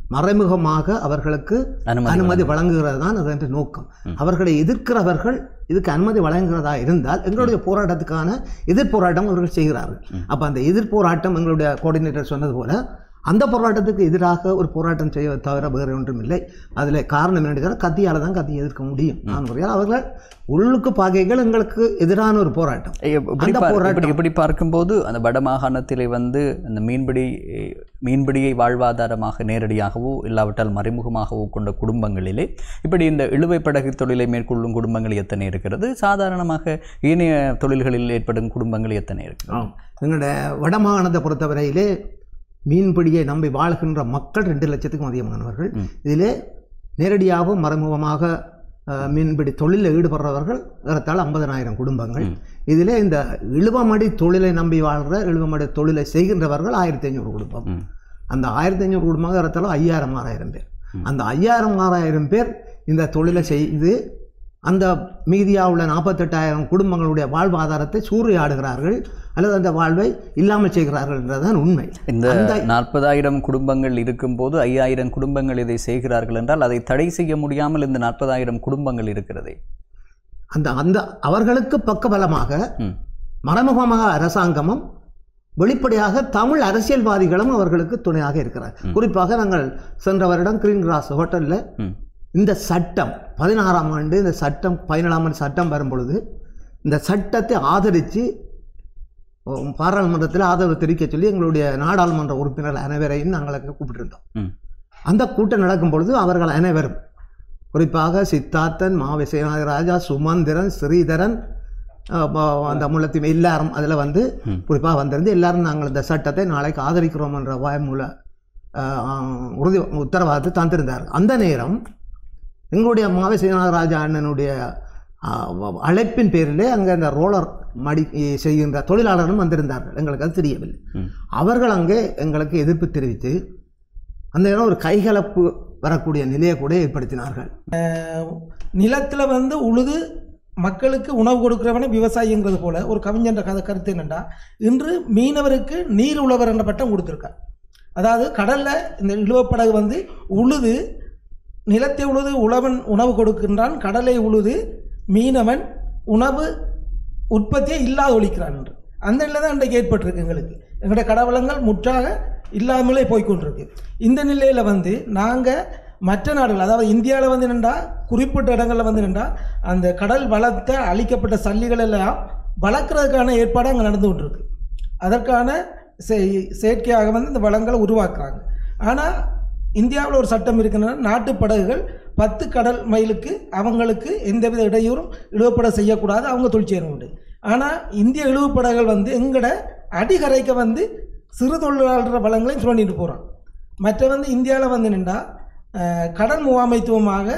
மறைமுகமாக அவர்களுக்கு
அனுமதி
அனுமதி வழங்குகிறது தான் அதன் நோக்கம் அவர்களை எதிர்க்கிறவர்கள் இதுக்கு அனுமதி வழங்குகிறதா இருந்தால் எங்களுடைய போராட்டத்துக்கான எதிர் போராட்டம் அவர்கள் செய்கிறார்கள் அப்போ அந்த எதிர் போராட்டம் எங்களுடைய கோஆர்டினேட்டர் சொன்னது போல அந்த போராட்டத்துக்கு எதிராக ஒரு போராட்டம் செய்ய தவிர வேறு ஒன்றும் இல்லை அதில் காரணம் என்னென்னு கத்தியால் தான் கத்தியை எதிர்க்க முடியும் நான் முறையால் அவர்கள் உள்ளுக்கு பாகைகள் எங்களுக்கு எதிரான ஒரு போராட்டம்
இப்படி
அந்த
பார்-
போராட்டம்
இப்படி இப்படி பார்க்கும்போது அந்த வடமாகாணத்திலே வந்து அந்த மீன்பிடி மீன்பிடியை வாழ்வாதாரமாக நேரடியாகவோ இல்லாவிட்டால் மறைமுகமாகவோ கொண்ட குடும்பங்களிலே இப்படி இந்த இழுவை படகு தொழிலை மேற்கொள்ளும் குடும்பங்கள் எத்தனை இருக்கிறது சாதாரணமாக ஏனைய தொழில்களில் ஏற்படும் குடும்பங்கள் எத்தனை இருக்கிறது
ஆம் எங்களுடைய வடமாகாணத்தை பொறுத்தவரையிலே மீன்பிடியை நம்பி வாழ்கின்ற மக்கள் ரெண்டு லட்சத்துக்கும் அதிகமானவர்கள் இதிலே நேரடியாகவும் மறைமுகமாக அஹ், மீன்பிடி தொழிலில் ஈடுபடுறவர்கள் ஏறத்தாழ ஐம்பதனாயிரம் குடும்பங்கள் இதிலே இந்த இழுவமடி தொழிலை நம்பி வாழ்கிற இழுவமடி தொழிலை செய்கின்றவர்கள் ஆயிரத்தி ஐநூறு குடும்பம்
ம்.
அந்த ஆயிரத்தி ஐநூறு குடும்பங்கள் ஏறத்தாழ ஐயாயிரம் ஆறாயிரம் பேர் அந்த ஐயாயிரம் ஆறாயிரம் பேர் இந்த தொழிலை செய்து அந்த மீதியாக உள்ள நாற்பத்தெட்டாயிரம் குடும்பங்களுடைய வாழ்வாதாரத்தை சூறையாடுகிறார்கள் அல்லது அந்த வாழ்வை இல்லாமல் செய்கிறார்கள் என்றதான் உண்மை
இந்த
அந்த
நாற்பதாயிரம் குடும்பங்கள் இருக்கும்போது ஐயாயிரம் குடும்பங்கள் இதை செய்கிறார்கள் என்றால் அதை தடை செய்ய முடியாமல் இந்த நாற்பதாயிரம் குடும்பங்கள் இருக்கிறதே
அந்த அந்த அவர்களுக்கு பக்கபலமாக
ம்.
மறைமுகமாக அரசாங்கமும் வெளிப்படையாக தமிழ் அரசியல்வாதிகளும் அவர்களுக்கு துணையாக இருக்கிறார் குறிப்பாக நாங்கள் சென்ற வருடம் கிரீன் கிராஸ் ஹோட்டலில்
ம்.
இந்த சட்டம் பதினாறாம் ஆண்டு இந்த சட்டம் பதினேழாம் ஆண்டு சட்டம் வரும் பொழுது இந்த சட்டத்தை ஆதரித்து பாராளுமன்றத்தில் ஆதரவு தெரிவிக்க சொல்லி எங்களுடைய நாடாளுமன்ற உறுப்பினர்கள் அனைவரையும் நாங்கள் கூப்பிட்டிருந்தோம்
ம்.
அந்த கூட்டம் நடக்கும் பொழுது அவர்கள் அனைவரும் குறிப்பாக சித்தார்த்தன் மா விசயநாதராஜா சுமந்திரன் ஸ்ரீதரன் அஹ், ப- அந்த முள்ளத்தி எல்லாரும் அதில் வந்து குறிப்பாக வந்திருந்து எல்லாரும் நாங்கள் இந்த சட்டத்தை நாளைக்கு ஆதரிக்கிறோம் என்ற வாய்மூல அஹ், அஹ், உறுதி உத்தரவாதத்தை தந்திருந்தார்கள் அந்த நேரம் எங்களுடைய மாவை சீனாராஜா அண்ணனுடைய அஹ், வ- அழைப்பின் பேரிலே அங்கே அந்த ரோலர் மடி செய்கின்ற தொழிலாளரும் வந்திருந்தார்கள் எங்களுக்கு அது தெரியவில்லை
ம்.
அவர்கள் அங்கே எங்களுக்கு எதிர்ப்பு தெரிவித்து அந்த நேரம் ஒரு கைகலப்பு வரக்கூடிய நிலையை கூட ஏற்படுத்தினார்கள்
நிலத்தில் வந்து உழுது மக்களுக்கு உணவு கொடுக்கிறவனே விவசாயிங்கிறது போல ஒரு கவிஞன்ற கதை கருத்து என்னென்னா இன்று மீனவருக்கு நீர் உழவர் என்ற பட்டம் கொடுத்துருக்கார் அதாவது கடலில் இந்த இழுவப்படகு வந்து உழுது நிலத்தை உழுது உழவன் உணவு கொடுக்கின்றான் கடலை உழுது மீனவன் உணவு உற்பத்தியை இல்லாத ஒழிக்கிறான் என்று அந்த நிலை தான் இன்றைக்கு ஏற்பட்டிருக்கு எங்களுக்கு எங்களுடைய கடவளங்கள் முற்றாக இல்லாமலே போய்க்கொண்டிருக்கு இந்த நிலையில் வந்து நாங்கள் மற்ற நாடுகள் அதாவது இந்தியாவில் வந்து என்னென்னா குறிப்பிட்ட இடங்களில் வந்து என்னென்னா அந்த கடல் வளத்தை அழிக்கப்பட்ட சல்லிகள் எல்லாம் வளர்க்குறதுக்கான ஏற்பாடு அங்கே நடந்து கொண்டிருக்கு அதற்கான செய்- செயற்கையாக வந்து இந்த வளங்களை உருவாக்குறாங்க ஆனால் இந்தியாவில் ஒரு சட்டம் இருக்குன்னா நாட்டு படகுகள் பத்து கடல் மைலுக்கு அவங்களுக்கு எந்தவித இடையூறும் இழுவப்பட செய்யக்கூடாது அவங்க தொழில் செய்யணும் உண்டு ஆனால் இந்திய இழுவுப்படகுகள் வந்து எங்கட அடிகரைக்க வந்து சிறு தொழிலாளர் வளங்களையும் சுரண்டிட்டு போகிறான் மற்ற வந்து இந்தியாவில் வந்து நின்றா கடல் முகாமைத்துவமாக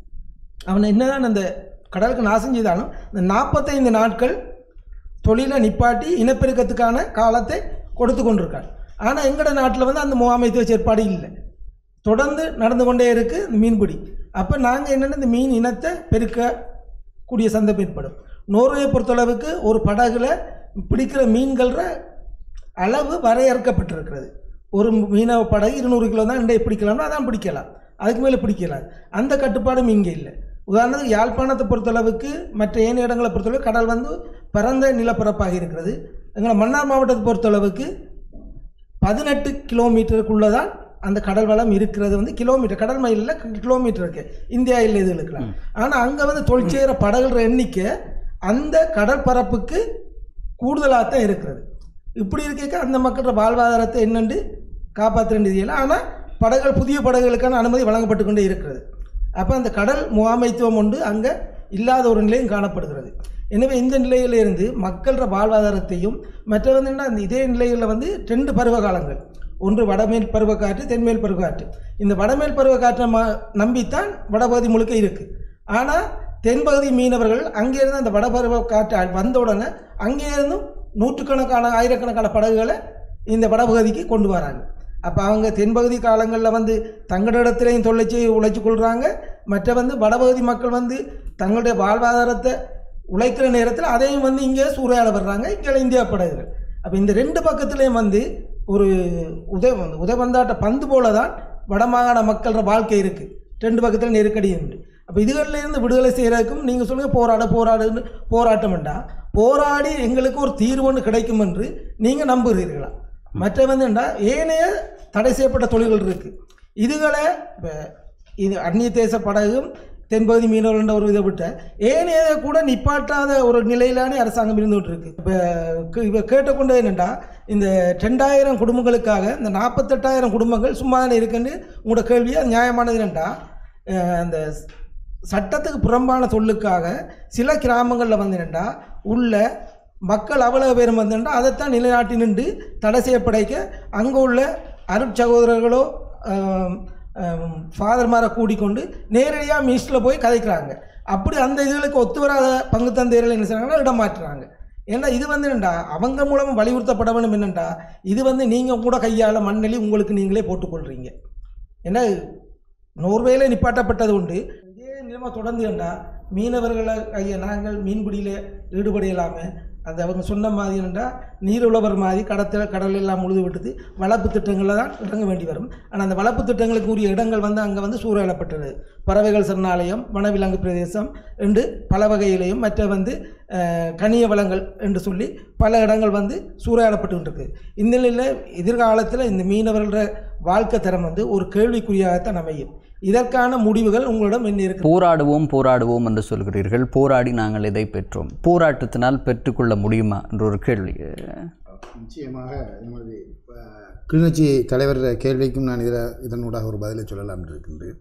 அவன் என்னதான் அந்த கடலுக்கு நாசம் செய்தாலும் இந்த நாற்பத்தைந்து நாட்கள் தொழிலை நிப்பாட்டி இனப்பெருக்கத்துக்கான காலத்தை கொடுத்து கொண்டிருக்கார் ஆனால் எங்கட நாட்டில் வந்து அந்த முகாமைத்துவ செயற்பாடு இல்லை தொடர்ந்து நடந்து கொண்டே இருக்குது இந்த மீன்பிடி அப்போ நாங்கள் என்னென்ன இந்த மீன் இனத்தை பெருக்கக்கூடிய சந்தர்ப்பம் ஏற்படும் நோர்வே பொறுத்தளவுக்கு ஒரு படகுல பிடிக்கிற மீன்கள அளவு வரையறுக்கப்பட்டிருக்கிறது ஒரு மீனவ படகு இருநூறு கிலோ தான் இன்றைய பிடிக்கலாம்னா அதான் பிடிக்கலாம் அதுக்கு மேலே பிடிக்கலாம் அந்த கட்டுப்பாடும் இங்கே இல்லை உதாரணத்துக்கு யாழ்ப்பாணத்தை பொறுத்தளவுக்கு மற்ற ஏனைய இடங்களை பொறுத்தளவு கடல் வந்து பரந்த நிலப்பரப்பாக இருக்கிறது எங்களை மன்னார் மாவட்டத்தை பொறுத்தளவுக்கு பதினெட்டு கிலோமீட்டருக்குள்ளே தான் அந்த கடல் வளம் இருக்கிறது வந்து கிலோமீட்டர் கடல் மைலில் கிலோமீட்டர் இருக்கு இந்தியா இல்லை இது இருக்கலாம் ஆனால் அங்கே வந்து தொழில் செய்கிற படகுற எண்ணிக்கை அந்த கடற்பரப்புக்கு கூடுதலாக தான் இருக்கிறது இப்படி இருக்க அந்த மக்களோட வாழ்வாதாரத்தை என்னென்று காப்பாற்ற வேண்டியது ஆனால் படகுகள் புதிய படகுகளுக்கான அனுமதி வழங்கப்பட்டு கொண்டே இருக்கிறது அப்போ அந்த கடல் முகாமைத்துவம் உண்டு அங்கே இல்லாத ஒரு நிலையும் காணப்படுகிறது எனவே இந்த நிலையிலிருந்து மக்களோட வாழ்வாதாரத்தையும் மற்ற வந்து என்ன அந்த இதே நிலையில் வந்து ரெண்டு பருவ காலங்கள் ஒன்று வடமேல் பருவக்காற்று தென்மேல் பருவக்காற்று இந்த வடமேல் பருவக்காற்றை ம நம்பித்தான் வடபகுதி முழுக்க இருக்குது ஆனால் தென்பகுதி மீனவர்கள் அங்கேருந்து அந்த வடபருவ காற்று வந்த உடனே அங்கேருந்தும் நூற்றுக்கணக்கான ஆயிரக்கணக்கான படகுகளை இந்த வடபகுதிக்கு கொண்டு வராங்க அப்போ அவங்க தென்பகுதி காலங்களில் வந்து தங்களோட இடத்துலையும் தொலைச்சி உழைச்சி கொள்கிறாங்க மற்ற வந்து வடபகுதி மக்கள் வந்து தங்களுடைய வாழ்வாதாரத்தை உழைக்கிற நேரத்தில் அதையும் வந்து இங்கே சூறையாட வர்றாங்க இங்கே இந்தியா படகுகள் அப்போ இந்த ரெண்டு பக்கத்துலேயும் வந்து ஒரு உதய உதயபந்தாட்ட பந்து போல தான் வடமாகாண மக்களோட வாழ்க்கை இருக்குது ரெண்டு பக்கத்தில் நெருக்கடி உண்டு அப்போ இதுகளில் இருந்து விடுதலை செய்கிறதுக்கும் நீங்கள் சொல்லுங்கள் போராட போராடுன்னு போராட்டம்ண்டா போராடி எங்களுக்கு ஒரு தீர்வுன்னு கிடைக்கும் என்று நீங்கள் நம்புகிறீர்களா மற்ற வந்து என்னடா ஏனைய தடை செய்யப்பட்ட தொழில்கள் இருக்குது இதுகளை இப்ப இது அந்நிய தேச படகும் தென்பகுதி மீனவர்கள்ன்ற ஒரு இதை விட்ட ஏனையதை கூட நிப்பாட்டாத ஒரு நிலையிலானே அரசாங்கம் இருந்துகிட்டு இருக்கு இப்போ இப்போ கேட்டுக்கொண்டது என்னென்னா இந்த ரெண்டாயிரம் குடும்பங்களுக்காக இந்த நாற்பத்தெட்டாயிரம் குடும்பங்கள் சும்மா தானே இருக்குன்னு உங்களோட கேள்வி அது நியாயமானது என்னென்னா அந்த சட்டத்துக்கு புறம்பான தொல்லுக்காக சில கிராமங்களில் வந்து என்னென்னா உள்ள மக்கள் அவ்வளவு பேரும் வந்துட்டா அதைத்தான் நிலைநாட்டி நின்று தடை செய்யப்படைக்க அங்கே உள்ள அருட்சகோதரர்களோ ஃபாதர்மாரை கூடிக்கொண்டு நேரடியாக மினிஸ்டரில் போய் கதைக்கிறாங்க அப்படி அந்த இதுகளுக்கு ஒத்து வராத பங்கு தந்தையர்கள் என்ன செய்றாங்கன்னா இடம் மாற்றுறாங்க ஏன்னா இது வந்து என்னண்டா அவங்க மூலம் வலியுறுத்தப்பட வேண்டும் என்னண்டா இது வந்து நீங்கள் கூட கையால் மண்ணெளி உங்களுக்கு நீங்களே போட்டுக்கொள்கிறீங்க ஏன்னா நோர்வேல நிப்பாட்டப்பட்டது உண்டு இதே நிலைமை தொடர்ந்து கண்டா மீனவர்களை ஐயா நாங்கள் மீன்பிடியில் ஈடுபடையலாமே அது அவங்க சொன்ன மாதிரி என்னென்னா நீருழவர் மாதிரி கடத்தில் கடல் எல்லாம் முழுது விட்டது வளர்ப்பு திட்டங்களில் தான் இறங்க வேண்டி வரும் ஆனால் அந்த வளர்ப்பு திட்டங்களுக்கு உரிய இடங்கள் வந்து அங்கே வந்து சூறையாடப்பட்டது பறவைகள் சரணாலயம் வனவிலங்கு பிரதேசம் என்று பல வகையிலையும் மற்ற வந்து அஹ், கனிய வளங்கள் என்று சொல்லி பல இடங்கள் வந்து சூறையாடப்பட்டு இருக்கு இந்த நிலையில் எதிர்காலத்தில் இந்த மீனவர்களோட வாழ்க்கை தரம் வந்து ஒரு கேள்விக்குறியாகத்தான் அமையும் இதற்கான முடிவுகள் உங்களிடம் என்ன இருக்கு
போராடுவோம் போராடுவோம் என்று சொல்கிறீர்கள் போராடி நாங்கள் இதை பெற்றோம் போராட்டத்தினால் பெற்றுக்கொள்ள முடியுமா என்ற ஒரு கேள்வி
நிச்சயமாக நமது அஹ், கிளிநொச்சி தலைவர் கேள்விக்கும் நான் இதில் இதனூடாக ஒரு பதிலை சொல்லலாம் என்று இருக்கின்றேன்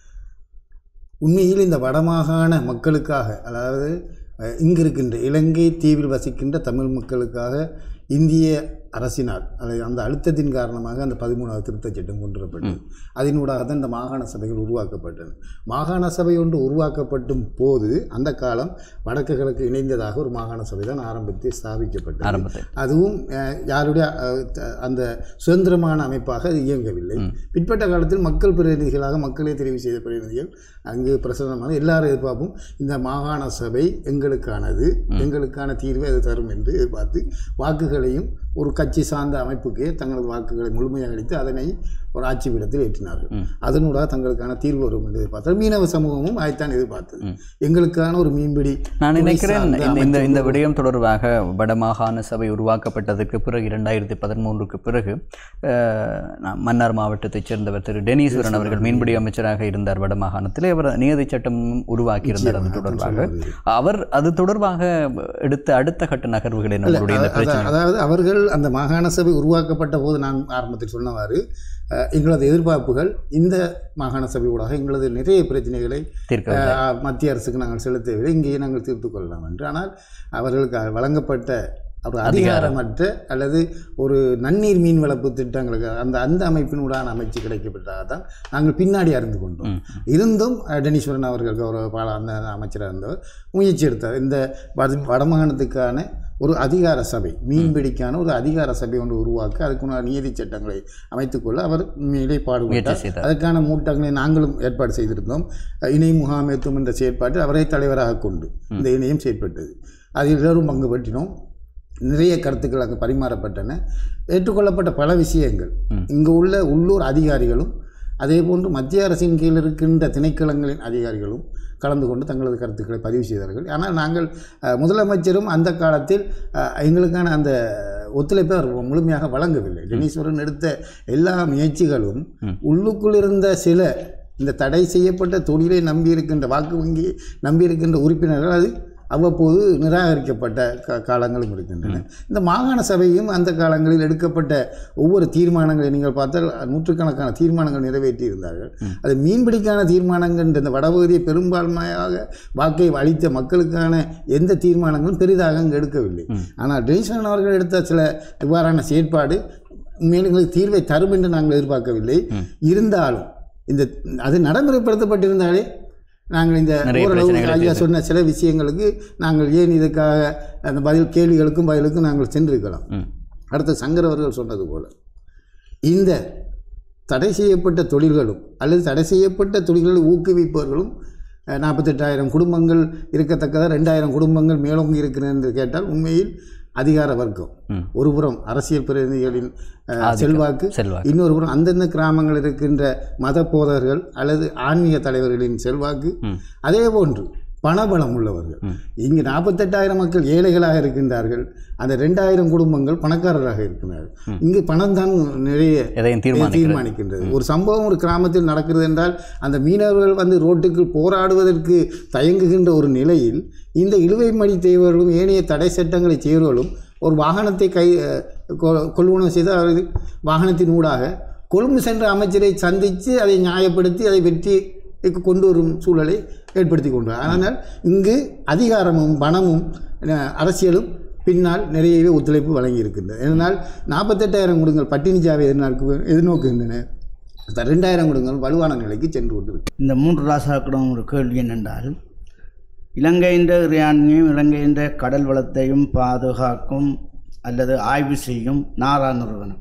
உண்மையில் இந்த வடமாகாண மக்களுக்காக அதாவது அஹ், இங்கு இருக்கின்ற இலங்கை தீவில் வசிக்கின்ற தமிழ் மக்களுக்காக இந்திய அரசினால் அல்லது அந்த அழுத்தத்தின் காரணமாக அந்த பதிமூணாவது திருத்தச் சட்டம் கொண்டு வரப்பட்டது அதனூடாக தான் இந்த மாகாண சபைகள் உருவாக்கப்பட்டன மாகாண சபை ஒன்று உருவாக்கப்பட்டும் போது அந்த காலம் வடக்கு கிழக்கு இணைந்ததாக ஒரு மாகாண சபை தான் ஆரம்பித்து ஸ்தாபிக்கப்பட்டது
ஆரம்பத்தில்
அதுவும் அஹ், யாருடைய அஹ், த- அந்த சுதந்திரமான அமைப்பாக அது இயங்கவில்லை பிற்பட்ட காலத்தில் மக்கள் பிரதிநிதிகளாக மக்களே தெரிவு செய்த பிரதிநிதிகள் அங்கு பிரசன்னமான எல்லாரும் எதிர்பார்ப்பும் இந்த மாகாண சபை எங்களுக்கானது எங்களுக்கான தீர்வை அது தரும் என்று எதிர்பார்த்து வாக்குகளையும் ஒரு கட்சி சார்ந்த அமைப்புக்கே தங்களது வாக்குகளை முழுமையாக அளித்து அதனை ஒரு ஆட்சி பீடத்தில் ஏற்றினார்கள் அதனூடாக தங்களுக்கான தீர்வு வரும் என்று எதிர்பார்த்தார் மீனவ சமூகமும் அதைத்தான் எதிர்பார்த்தது எங்களுக்கான ஒரு மீன்பிடி
நான்
துறை
நினைக்கிறேன்
சார்ந்த
இந்த- இந்த
அமைப்பு
இந்த விடயம் தொடர்பாக வடமாகாண சபை உருவாக்கப்பட்டதற்கு பிறகு இரண்டாயிரத்தி பதிமூன்றுக்கு பிறகு அஹ், நான் மன்னார் மாவட்டத்தைச் சேர்ந்தவர் திரு டெனீஸ்வரன் அவர்கள் மீன்பிடி அமைச்சராக இருந்தார் வடமாகாணத்தில் அவர் நியதி சட்டம் உருவாக்கியிருந்தார் அது தொடர்பாக அவர் அது தொடர்பாக எடுத்த அடுத்த கட்ட நகர்வுகள் என்ன உங்களுடைய இந்த
அத-
பிரச்சனை
அதாவது அவர்கள் அந்த மாகாண சபை உருவாக்கப்பட்ட போது நான் ஆரம்பத்தில் சொன்னவாறு அஹ், எங்களது எதிர்பார்ப்புகள் இந்த மாகாண சபை ஊடாக எங்களது நிறைய பிரச்சனைகளை
தீர்க்க
அஹ், மத்திய அரசுக்கு நாங்கள் செலுத்தவில்லை இங்கேயே நாங்கள் தீர்த்து கொள்ளலாம் என்று ஆனால் அவர்களுக்கு வழங்கப்பட்ட ஒரு அதிகாரமற்ற அல்லது ஒரு நன்னீர் மீன் வளர்ப்பு திட்டங்களுக்கு அந்த அந்த அமைப்பினூடான அமைச்சு கிடைக்கப்பட்டதாக தான் நாங்கள் பின்னாடி அறிந்து கொண்டோம் இருந்தும் அஹ், டெனீஸ்வரன் அவர்கள் கௌரவ பால அந்த அமைச்சராக இருந்தவர் முயற்சி எடுத்தார் இந்த வட வடமாகாணத்துக்கான ஒரு அதிகார சபை மீன்பிடிக்கான ஒரு அதிகார சபை ஒன்று உருவாக்க அதுக்குள்ள நீதி சட்டங்களை அமைத்துக்கொள்ள அவர் உண்மையிலே
முயற்சி
பாடுபட்டார்
செய்தார்
அதற்கான மூட்டங்களை நாங்களும் ஏற்பாடு செய்திருந்தோம் அஹ் இணை முகாமைத்துவம் என்ற செயற்பாட்டு அவரை தலைவராக கொண்டு இந்த இணையம் செயற்பட்டது அதில் எல்லோரும் பங்கு பற்றினோம் நிறைய கருத்துக்கள் அங்கு பரிமாறப்பட்டன ஏற்றுக்கொள்ளப்பட்ட பல விஷயங்கள் இங்கு உள்ள உள்ளூர் அதிகாரிகளும் அதே போன்று மத்திய அரசின் கீழ் இருக்கின்ற திணைக்களங்களின் அதிகாரிகளும் கலந்து கொண்டு தங்களது கருத்துக்களை பதிவு செய்தார்கள் ஆனால் நாங்கள் அஹ், முதலமைச்சரும் அந்த காலத்தில் அஹ், எங்களுக்கான அந்த ஒத்துழைப்பை அவர் முழுமையாக வழங்கவில்லை டெனீஸ்வரன் எடுத்த எல்லா முயற்சிகளும் உள்ளுக்குள் இருந்த சில இந்த தடை செய்யப்பட்ட தொழிலை நம்பியிருக்கின்ற வாக்கு வங்கி நம்பியிருக்கின்ற உறுப்பினர்கள் அது அவ்வப்போது நிராகரிக்கப்பட்ட கா காலங்களும் இருக்கின்றன இந்த மாகாண சபையும் அந்த காலங்களில் எடுக்கப்பட்ட ஒவ்வொரு தீர்மானங்களை நீங்கள் பார்த்தால் நூற்றுக்கணக்கான தீர்மானங்கள் நிறைவேற்றி இருந்தார்கள் அது மீன்பிடிக்கான தீர்மானங்கள் இந்த வடபகுதியை பெரும்பான்மையாக வாக்கை அளித்த மக்களுக்கான எந்த தீர்மானங்களும் பெரிதாக அங்கு எடுக்கவில்லை ஆனால் டெனிசன் அவர்கள் எடுத்த சில இவ்வாறான செயற்பாடு உண்மையில் எங்களுக்கு தீர்வை தரும் என்று நாங்கள் எதிர்பார்க்கவில்லை இருந்தாலும் இந்த அது நடைமுறைப்படுத்தப்பட்டிருந்தாலே நாங்கள் இந்த
நிறைய
ஓரளவு
பிரச்சனைகளை
ஐயா சொன்ன சில விஷயங்களுக்கு நாங்கள் ஏன் இதுக்காக அந்த பதில் கேள்விகளுக்கும் பதிலுக்கும் நாங்கள் சென்றிருக்கலாம்
ம்.
அடுத்து சங்கர் அவர்கள் சொன்னது போல இந்த தடை செய்யப்பட்ட தொழில்களும் அல்லது தடை செய்யப்பட்ட தொழில்களை ஊக்குவிப்பவர்களும் அஹ், நாற்பத்தெட்டாயிரம் குடும்பங்கள் இருக்கத்தக்கதாக ரெண்டாயிரம் குடும்பங்கள் மேலோங்கி இருக்கிறது என்று கேட்டால் உண்மையில் அதிகார வர்க்கம்
ம்.
ஒரு புறம் அரசியல் பிரதிநிதிகளின் அஹ்,
ஆதிக்கம்,
செல்வாக்கு
செல்வாக்கு.
இன்னொரு புறம் அந்தந்த கிராமங்கள் இருக்கின்ற மத போதகர்கள் அல்லது ஆன்மீக தலைவர்களின் செல்வாக்கு
ம்.
அதே போன்று பணபலம் உள்ளவர்கள்
ம்.
இங்கு நாற்பத்தெட்டாயிரம் மக்கள் ஏழைகளாக இருக்கின்றார்கள் அந்த ரெண்டாயிரம் குடும்பங்கள் பணக்காரராக இருக்கிறார்கள் இங்கு பணம் தான் நிறைய
எதையும் தீர்மானிக்கிறது
தீர்மானிக்கின்றது ஒரு சம்பவம் ஒரு கிராமத்தில் நடக்கிறது என்றால் அந்த மீனவர்கள் வந்து ரோட்டுக்கு போராடுவதற்கு தயங்குகின்ற ஒரு நிலையில் இந்த இழுவை மணி செய்வர்களும் ஏனைய தடை சட்டங்களை செய்வர்களும் ஒரு வாகனத்தை கை அஹ், கொ- கொள்வனவு செய்து அவர்கள் வாகனத்தின் ஊடாக கொழும்பு சென்ற அமைச்சரை சந்தித்து அதை நியாயப்படுத்தி அதை வெற்றிக்கு கொண்டு வரும் சூழலை ஏற்படுத்தி கொண்டு வர- ஆனால் இங்கு அதிகாரமும் பணமும் அஹ், அரசியலும் பின்னால் நிறையவே ஒத்துழைப்பு வழங்கி இருக்கின்றது ஏனென்றால் நாற்பத்தெட்டாயிரம் குடுங்கள் பட்டினி சாவை எதிர்நோக்கு எதிர்நோக்குகின்றன இந்த ரெண்டாயிரம் குடுங்கள் வலுவான நிலைக்கு சென்று கொண்டிருக்கு
இந்த மூன்று ராசாக்களிடம் ஒரு கேள்வி என்னென்றால் இலங்கையின் இறையாண்மையும் இலங்கையின் கடல் வளத்தையும் பாதுகாக்கும் அல்லது ஆய்வு செய்யும் நாரா நிறுவனம்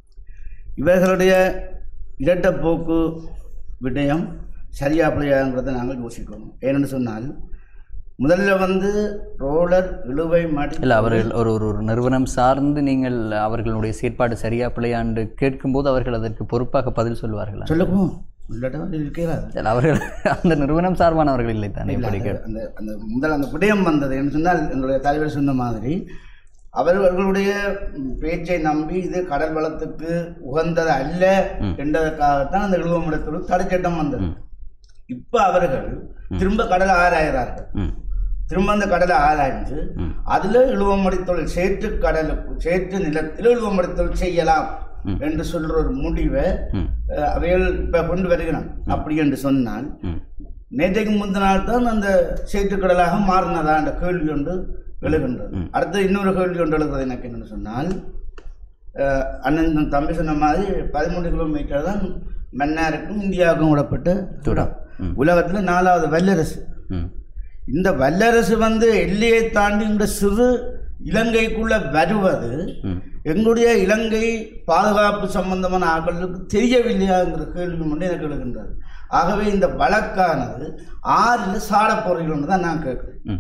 இவர்களுடைய இரட்டப்போக்கு விடயம் சரியா பிள்ளையாங்கிறத நாங்கள் யோசிக்கணும் ஏன்னு சொன்னால் முதல்ல வந்து ரோலர் இழுவை மடி
இல்லை அவர்கள் ஒரு ஒரு ஒரு நிறுவனம் சார்ந்து நீங்கள் அவர்களுடைய செயற்பாடு சரியா பிள்ளையாண்டு கேட்கும்போது அவர்கள் அதற்கு பொறுப்பாக பதில் சொல்வார்களா
சொல்லக்கும் இல்லாட்டா இருக்கிறார்
இல்ல, அவர்கள் அந்த நிறுவனம் சார்பானவர்கள் இல்லை தானே
இல்ல,
இப்படி
அது-
கேட்டு
அந்த அந்த முதல் அந்த விடயம் வந்தது என்று சொன்னால் எங்களுடைய தலைவர் சொன்ன மாதிரி அவர்களுடைய பேச்சை நம்பி இது கடல் வளத்துக்கு உகந்தது அல்ல என்றதற்காகத்தான் அந்த இழுவமுடத்தோடு தடைச்சட்டம் வந்தது இப்ப அவர்கள் திரும்ப கடலை ஆராயிறார்கள்
ம்
திரும்ப அந்த கடலை ஆராய்ந்து அதுல இழுவமடி தொழில் சேற்று கடலுக்கு சேற்று நிலத்தில் இழுவமடி தொழில் செய்யலாம் என்று சொல்ற ஒரு முடிவை
ம்
அஹ், அவைகள் இப்ப கொண்டு வருகிறான் அப்படி என்று சொன்னால்
ம்
நேற்றைக்கு முந்தின நாள் தான் அந்த சேற்றுக்கடலாக மாறினதா என்ற கேள்வி ஒன்று எழுகின்றது அடுத்து இன்னொரு கேள்வி ஒன்று எழுகிறது எனக்கு என்னன்னு சொன்னால் அஹ், அண்ணன் தம்பி சொன்ன மாதிரி பதிமூணு கிலோமீட்டர் தான் மன்னாருக்கும் இந்தியாவுக்கும் விடப்பட்ட தூரம் உலகத்தில் நாலாவது வல்லரசு
ம்
இந்த வல்லரசு வந்து எல்லையை தாண்டி இந்த சிறு இலங்கைக்குள்ள வருவது
ம்
எங்களுடைய இலங்கை பாதுகாப்பு சம்பந்தமான ஆட்களுக்கு தெரியவில்லையாங்கிற கேள்வி மட்டும் எனக்கு எழுகின்றது ஆகவே இந்த வழக்கானது ஆறில் சாட போறீங்கன்னு தான் நான் கேட்குறேன்
ம்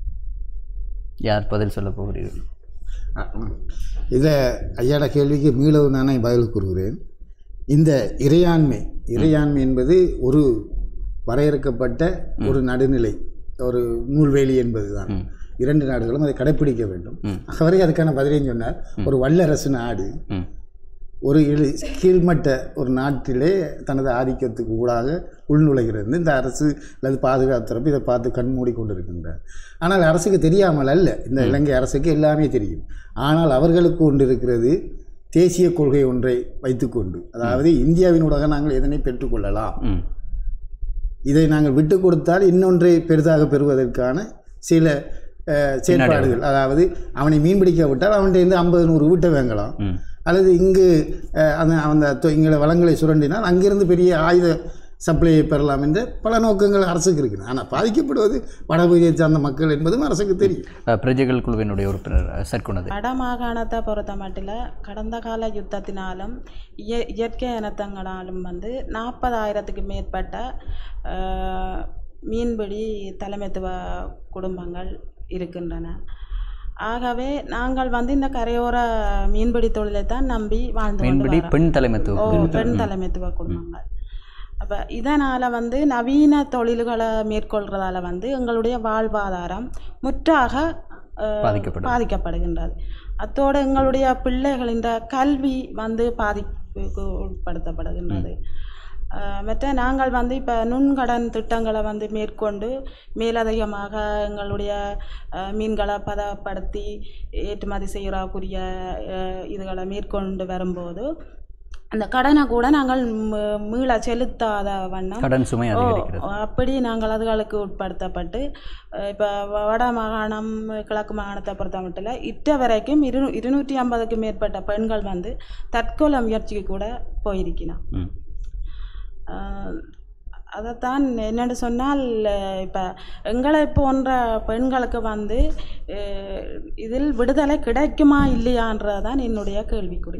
யார் பதில் சொல்ல போகிறீர்கள்
இதை ஐயாட கேள்விக்கு மீளவும் நானே பதில் கூறுகிறேன் இந்த இறையாண்மை இறையாண்மை என்பது ஒரு வரையறுக்கப்பட்ட ஒரு நடுநிலை ஒரு நூல்வேலி என்பதுதான் இரண்டு நாடுகளும் அதை கடைப்பிடிக்க வேண்டும் அவரே அதுக்கான பதிலையும் சொன்னார் ஒரு வல்லரசு நாடு
ம்
ஒரு இழு கீழ்மட்ட ஒரு நாட்டிலே தனது ஆதிக்கத்துக்கு ஊடாக உள்நுழைகிறது இந்த அரசு அல்லது பாதுகாப்பு தரப்பு இதை பார்த்து கண்மூடி கொண்டிருக்கின்றார் ஆனால் அரசுக்கு தெரியாமல் அல்ல இந்த இலங்கை அரசுக்கு எல்லாமே தெரியும் ஆனால் அவர்களுக்கு ஒன்று இருக்கிறது தேசிய கொள்கை ஒன்றை வைத்துக்கொண்டு அதாவது இந்தியாவினூடாக நாங்கள் எதனை பெற்றுக்கொள்ளலாம்
ம்
இதை நாங்கள் விட்டு கொடுத்தால் இன்னொன்றை பெரிதாக பெறுவதற்கான சில அஹ், செயற்பாடுகள் அதாவது அவனை மீன் பிடிக்க விட்டால் அவன்கிட்ட ஐம்பது நூறு வீட்டை வாங்கலாம்
ம்
அல்லது இங்கு அஹ், அந்த அந்த தொ- இங்கே வளங்களை சுரண்டினால் அங்கிருந்து பெரிய ஆயுத சப்ளையை பெறலாம் என்ற பல நோக்கங்கள் அரசுக்கு இருக்குது ஆனால் பாதிக்கப்படுவது வடபகுதியை சார்ந்த மக்கள் என்பதும் அரசுக்கு தெரியும்
அஹ், பிரஜைகள் குழுவினுடைய உறுப்பினர் அஹ், சற்குணது
வடமாகாணத்தை பொறுத்த மட்டில் கடந்த கால யுத்தத்தினாலும் இய இயற்கை இனத்தங்களாலும் வந்து நாற்பதாயிரத்துக்கு மேற்பட்ட அஹ், மீன்பிடி தலைமைத்துவ குடும்பங்கள் இருக்கின்றன ஆகவே நாங்கள் வந்து இந்த கரையோர மீன்பிடி தொழிலை தான் நம்பி வாழ்ந்து கொண்டு
மீன்பிடி
வரோம்.
பெண் தலைமைத்துவம்
ஓ பெண் தலைமைத்துவ குடும்பங்கள் அப்போ இதனால் வந்து நவீன தொழில்களை மேற்கொள்றதால வந்து எங்களுடைய வாழ்வாதாரம் முற்றாக அஹ்,
பாதிக்கப்படுது.
பாதிக்கப்படுகின்றது அத்தோடு எங்களுடைய பிள்ளைகளின் கல்வி வந்து பாதிப்புக்கு உட்படுத்தப்படுகின்றது அஹ், மற்ற நாங்கள் வந்து இப்போ நுண்கடன் திட்டங்களை வந்து மேற்கொண்டு மேலதிகமாக எங்களுடைய அஹ், மீன்களை பதப்படுத்தி ஏற்றுமதி செய்யறக்குரிய அஹ், இதுகளை மேற்கொண்டு வரும்போது அந்த கடனை கூட நாங்கள் மீ- மீள செலுத்தாத வண்ணம்
கடன் சுமை
ஓ,
அதிகரிக்கிறது
அப்படி நாங்கள் அதுகளுக்கு உட்படுத்தப்பட்டு இப்போ வட மாகாணம் கிழக்கு மாகாணத்தை பொறுத்த மட்டும் இட்ட வரைக்கும் இரு இருநூற்றி ஐம்பதுக்கு மேற்பட்ட பெண்கள் வந்து தற்கொலை முயற்சிக்கு கூட போயிருக்கணும்
ம்
ஆஹ் அதைத்தான் என்னென்னு சொன்னால் இப்போ எங்களை போன்ற பெண்களுக்கு வந்து அஹ், இதில் விடுதலை கிடைக்குமா இல்லையான்றதான் என்னுடைய கேள்விக்குறி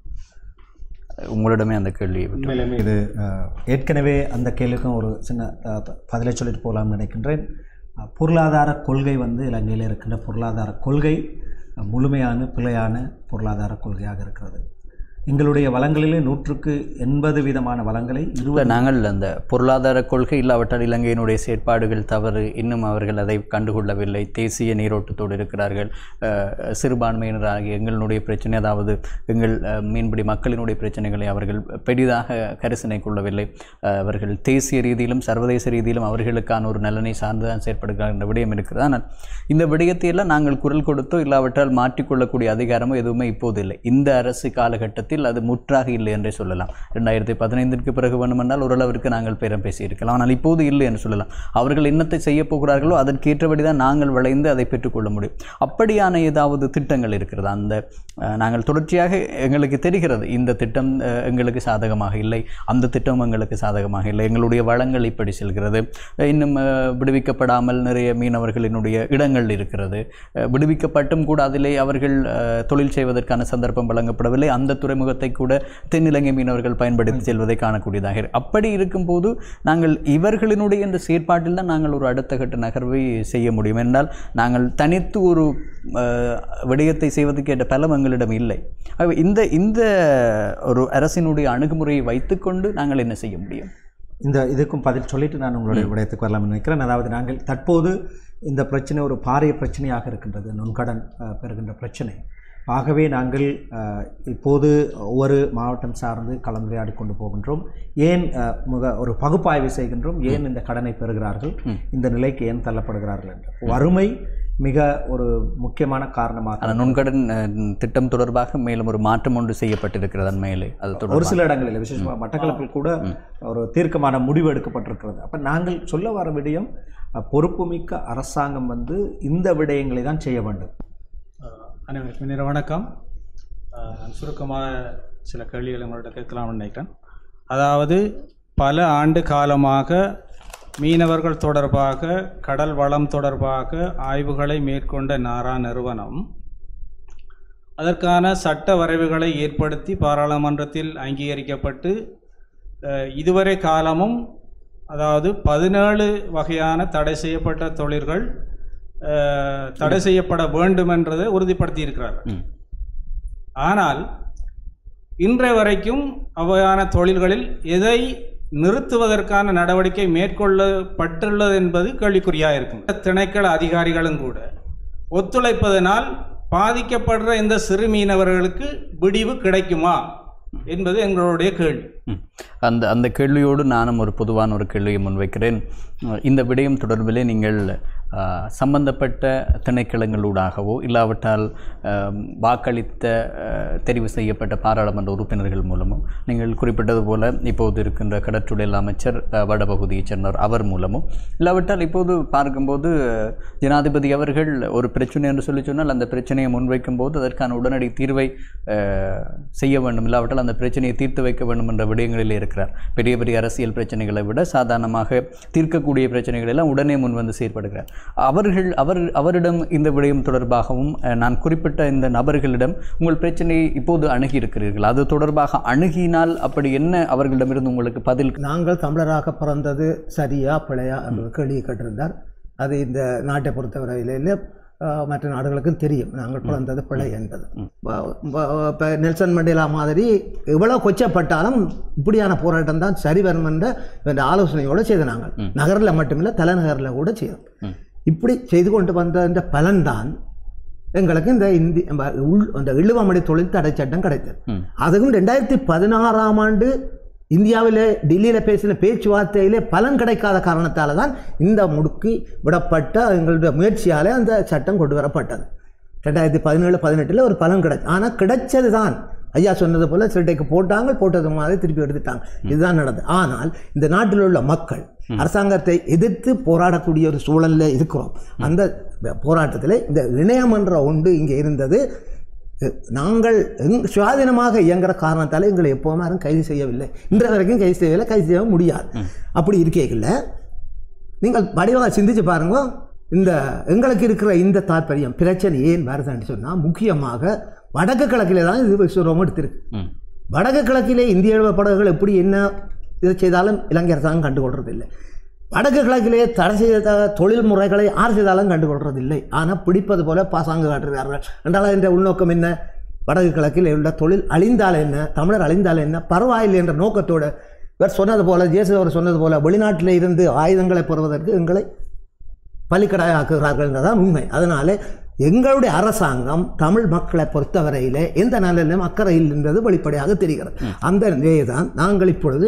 உங்களிடமே அந்த கேள்வியை விட்டு
உண்மையிலுமே இது அஹ், ஏற்கனவே அந்த கேள்விக்கும் ஒரு சின்ன அஹ், ப- பதிலை சொல்லிட்டு போகலாம்னு நினைக்கின்றேன் அஹ், பொருளாதார கொள்கை வந்து இலங்கையில் இருக்கின்ற பொருளாதார கொள்கை முழுமையான பிழையான பொருளாதார கொள்கையாக இருக்கிறது எங்களுடைய வளங்களிலே நூற்றுக்கு எண்பது விதமான வளங்களை
இல்லை
இருபது
நாங்கள் அந்த பொருளாதார கொள்கை இல்லாவிட்டால் இலங்கையினுடைய செயற்பாடுகள் தவறு இன்னும் அவர்கள் அதை கண்டுகொள்ளவில்லை தேசிய நீரோட்டத்தோடு இருக்கிறார்கள் அஹ், சிறுபான்மையினர் ஆகிய எங்களுடைய பிரச்சனை அதாவது எங்கள் அஹ், மீன்பிடி மக்களினுடைய பிரச்சனைகளை அவர்கள் பெரிதாக கரிசனை கொள்ளவில்லை அஹ், அவர்கள் தேசிய ரீதியிலும் சர்வதேச ரீதியிலும் அவர்களுக்கான ஒரு நலனை சார்ந்து தான் செயற்படுகிறார் என்ற விடயம் இருக்கிறது ஆனால் இந்த விடயத்தையெல்லாம் நாங்கள் குரல் கொடுத்தோ இல்லாவிட்டால் மாற்றிக்கொள்ளக்கூடிய அதிகாரமோ எதுவுமே இப்போது இல்லை இந்த அரசு காலகட்டத்தில் அது முற்றாக இல்லை என்றே சொல்லலாம் ரெண்டாயிரத்தி பதினைந்திற்கு பிறகு வேண்டுமென்றால் ஓரளவிற்கு நாங்கள் பேரம் பேசியிருக்கலாம் ஆனால் இப்போது இல்லை என்று சொல்லலாம் அவர்கள் என்னத்தை செய்ய போகிறார்களோ அதற்கேற்றபடி தான் நாங்கள் விளைந்து அதை பெற்றுக்கொள்ள முடியும் அப்படியான ஏதாவது திட்டங்கள் இருக்கிறது அந்த அஹ், நாங்கள் தொடர்ச்சியாக எங்களுக்கு தெரிகிறது இந்த திட்டம் அஹ், எங்களுக்கு சாதகமாக இல்லை அந்த திட்டம் எங்களுக்கு சாதகமாக இல்லை எங்களுடைய வளங்கள் இப்படி செல்கிறது அஹ், இன்னும் அஹ், விடுவிக்கப்படாமல் நிறைய மீனவர்களினுடைய இடங்கள் இருக்கிறது அஹ், விடுவிக்கப்பட்டும் கூட அதிலே அவர்கள் அஹ், தொழில் செய்வதற்கான சந்தர்ப்பம் வழங்கப்படவில்லை அந்த துறைமுகத்தை கூட தென்னிலங்கை மீனவர்கள் பயன்படுத்தி செல்வதை காணக்கூடியதாக இருக்கு. அப்படி இருக்கும்போது நாங்கள் இவர்களினுடைய இந்த செயற்பாட்டில் தான் நாங்கள் ஒரு அடுத்த கட்ட நகர்வை செய்ய முடியும் என்றால் நாங்கள் தனித்து ஒரு அஹ், விடயத்தை செய்வதற்கு ஏற்ற பலம் எங்களிடம் இல்லை ஆகவே இந்த இந்த ஒரு அரசினுடைய அணுகுமுறையை வைத்துக்கொண்டு நாங்கள் என்ன செய்ய முடியும்
இந்த இதுக்கும் பதில் சொல்லிட்டு நான் உங்களுடைய விடயத்துக்கு வரலாம்னு நினைக்கிறேன் அதாவது நாங்கள் தற்போது இந்த பிரச்சனை ஒரு பாரிய பிரச்சனையாக இருக்கின்றது நுண்கடன் அஹ், பெறுகின்ற பிரச்சனை ஆகவே நாங்கள் அஹ், இப்போது ஒவ்வொரு மாவட்டம் சார்ந்து கலந்துரையாடி கொண்டு போகின்றோம் ஏன் அஹ், முக ஒரு பகுப்பாய்வு செய்கின்றோம் ஏன் இந்த கடனை பெறுகிறார்கள் இந்த நிலைக்கு ஏன் தள்ளப்படுகிறார்கள் என்று வறுமை மிக ஒரு முக்கியமான காரணமாக
ஆனால் நுண்கடன் அஹ், திட்டம் தொடர்பாக மேலும் ஒரு மாற்றம் ஒன்று செய்யப்பட்டிருக்கிறது அண்மையிலே அது
ஒரு
தொடர்பாக
சில இடங்களில் விசேஷமாக மட்டக்களப்பில் கூட ஒரு தீர்க்கமான முடிவு எடுக்கப்பட்டிருக்கிறது அப்போ நாங்கள் சொல்ல வர விடயம் அஹ், பொறுப்புமிக்க அரசாங்கம் வந்து இந்த விடயங்களை தான் செய்ய வேண்டும்
அஹ் அனைவருக்கும் இனிய வணக்கம் அஹ் நான் சுருக்கமாக சில கேள்விகளை உங்கள்கிட்ட கேட்கலாம்னு நினைக்கிறேன் அதாவது பல ஆண்டு காலமாக மீனவர்கள் தொடர்பாக கடல் வளம் தொடர்பாக ஆய்வுகளை மேற்கொண்ட நாரா நிறுவனம் அதற்கான சட்ட வரைவுகளை ஏற்படுத்தி பாராளுமன்றத்தில் அங்கீகரிக்கப்பட்டு அஹ், இதுவரை காலமும் அதாவது பதினேழு வகையான தடை செய்யப்பட்ட தொழில்கள் அஹ், தடை செய்யப்பட வேண்டும் என்றதை உறுதிப்படுத்தி இருக்கிறார்கள்
ம்.
ஆனால் இன்றைய வரைக்கும் அவையான தொழில்களில் எதை நிறுத்துவதற்கான நடவடிக்கை மேற்கொள்ளப்பட்டுள்ளது என்பது கேள்விக்குறியாக இருக்கும் திணைக்கள அதிகாரிகளும் கூட ஒத்துழைப்பதனால் பாதிக்கப்படுற இந்த சிறு மீனவர்களுக்கு விடிவு கிடைக்குமா என்பது எங்களுடைய கேள்வி
ம். அந்த அந்த கேள்வியோடு நானும் ஒரு பொதுவான ஒரு கேள்வியை முன்வைக்கிறேன் அஹ் இந்த விடயம் தொடர்பிலே நீங்கள் அஹ், சம்பந்தப்பட்ட திணைக்களங்களூடாகவோ இல்லாவிட்டால் அஹ், வாக்களித்த அஹ், தெரிவு செய்யப்பட்ட பாராளுமன்ற உறுப்பினர்கள் மூலமோ நீங்கள் குறிப்பிட்டது போல இப்போது இருக்கின்ற கடற்றுடல் அமைச்சர் அஹ், வடபகுதியைச் சேர்ந்தவர் அவர் மூலமோ இல்லாவிட்டால் இப்போது பார்க்கும்போது அஹ், ஜனாதிபதி அவர்கள் ஒரு பிரச்சனை என்று சொல்லி சொன்னால் அந்த பிரச்சனையை முன்வைக்கும் போது அதற்கான உடனடி தீர்வை அஹ், செய்ய வேண்டும் இல்லாவிட்டால் அந்த பிரச்சனையை தீர்த்து வைக்க வேண்டும் என்ற விடயங்களிலே இருக்கிறார் பெரிய பெரிய அரசியல் பிரச்சனைகளை விட சாதாரணமாக தீர்க்கக்கூடிய பிரச்சனைகள் எல்லாம் உடனே முன் வந்து செயற்படுகிறார் அவர்கள் அவர் அவரிடம் இந்த விடயம் தொடர்பாகவும் அஹ், நான் குறிப்பிட்ட இந்த நபர்களிடம் உங்கள் பிரச்சனையை இப்போது அணுகி இருக்கிறீர்கள் அது தொடர்பாக அணுகினால் அப்படி என்ன அவர்களிடமிருந்து உங்களுக்கு பதில்
நாங்கள் தமிழராக பிறந்தது சரியா பிழையா என்ற கேள்வியை கேட்டிருந்தார் அது இந்த நாட்டை பொறுத்தவரையிலே அஹ், மற்ற நாடுகளுக்கும் தெரியும் நாங்கள் பிறந்தது பிழை என்பது இப்போ நெல்சன் மண்டேலா மாதிரி எவ்வளோ கொச்சப்பட்டாலும் இப்படியான போராட்டம் தான் சரி வரும் என்ற என்ற ஆலோசனையோடு செய்த நாங்கள் நகரில் மட்டுமில்லை தலைநகரில் கூட செய்தோம் இப்படி செய்து கொண்டு வந்த இந்த பலன்தான் எங்களுக்கு இந்த இந்தி நம்ம உள் அந்த இழுவமடி தொழில் தடை சட்டம் கிடைத்தது
ம்.
அதுவும் ரெண்டாயிரத்தி பதினாறாம் ஆண்டு இந்தியாவிலே டெல்லியில் பேசின பேச்சுவார்த்தையிலே பலன் கிடைக்காத காரணத்தால் தான் இந்த முடுக்கி விடப்பட்ட எங்களுடைய முயற்சியாலே அந்த சட்டம் கொண்டு வரப்பட்டது ரெண்டாயிரத்தி பதினேழு பதினெட்டில் ஒரு பலன் கிடைச்சு ஆனால் கிடைச்சது தான் ஐயா சொன்னது போல் சிரட்டைக்கு போட்டாங்க போட்டது மாதிரி திருப்பி எடுத்துட்டாங்க இதுதான் நடந்தது ஆனால் இந்த நாட்டில் உள்ள மக்கள் அரசாங்கத்தை எதிர்த்து போராடக்கூடிய ஒரு சூழலில் இருக்கிறோம் அந்த போராட்டத்தில் இந்த இணையமன்ற ஒன்று இங்கே இருந்தது நாங்கள் எங் சுயாதீனமாக இயங்குற காரணத்தால் எங்களை எப்போவுமே யாரும் கைது செய்யவில்லை இன்றைய வரைக்கும் கைது செய்யவில்லை கைது செய்ய முடியாது அப்படி இருக்கைகளில் நீங்கள் வடிவாக சிந்திச்சு பாருங்க இந்த எங்களுக்கு இருக்கிற இந்த தாற்பயம் பிரச்சனை ஏன் வருதுன்னு சொன்னால் முக்கியமாக வடக்கு கிழக்கிலே தான் இது விஸ்வரூபம் எடுத்திருக்கு
ம்.
வடக்கு கிழக்கிலே இந்திய எழுவ படகுகள் எப்படி என்ன இதை செய்தாலும் இலங்கை அரசாங்கம் கண்டுகொள்றதில்லை வடக்கு கிழக்கிலே தடை செய்த தொழில் முறைகளை யார் செய்தாலும் கண்டுகொள்றதில்லை ஆனால் பிடிப்பது போல பாசாங்கு காட்டுகிறார்கள் என்றால் என்ற உள்நோக்கம் என்ன வடக்கு கிழக்கில் உள்ள தொழில் அழிந்தால் என்ன தமிழர் அழிந்தால் என்ன பரவாயில்லை என்ற நோக்கத்தோடு இவர் சொன்னது போல ஜேசு அவர் சொன்னது போல வெளிநாட்டில் இருந்து ஆயுதங்களை பெறுவதற்கு எங்களை பலிக்கடாயாக்குகிறார்கள் என்றதான் உண்மை அதனாலே எங்களுடைய அரசாங்கம் தமிழ் மக்களை பொறுத்தவரையிலே எந்த நலனிலும் அக்கறையில் என்பது வெளிப்படையாக தெரிகிறது அந்த நிலையை தான் நாங்கள் இப்பொழுது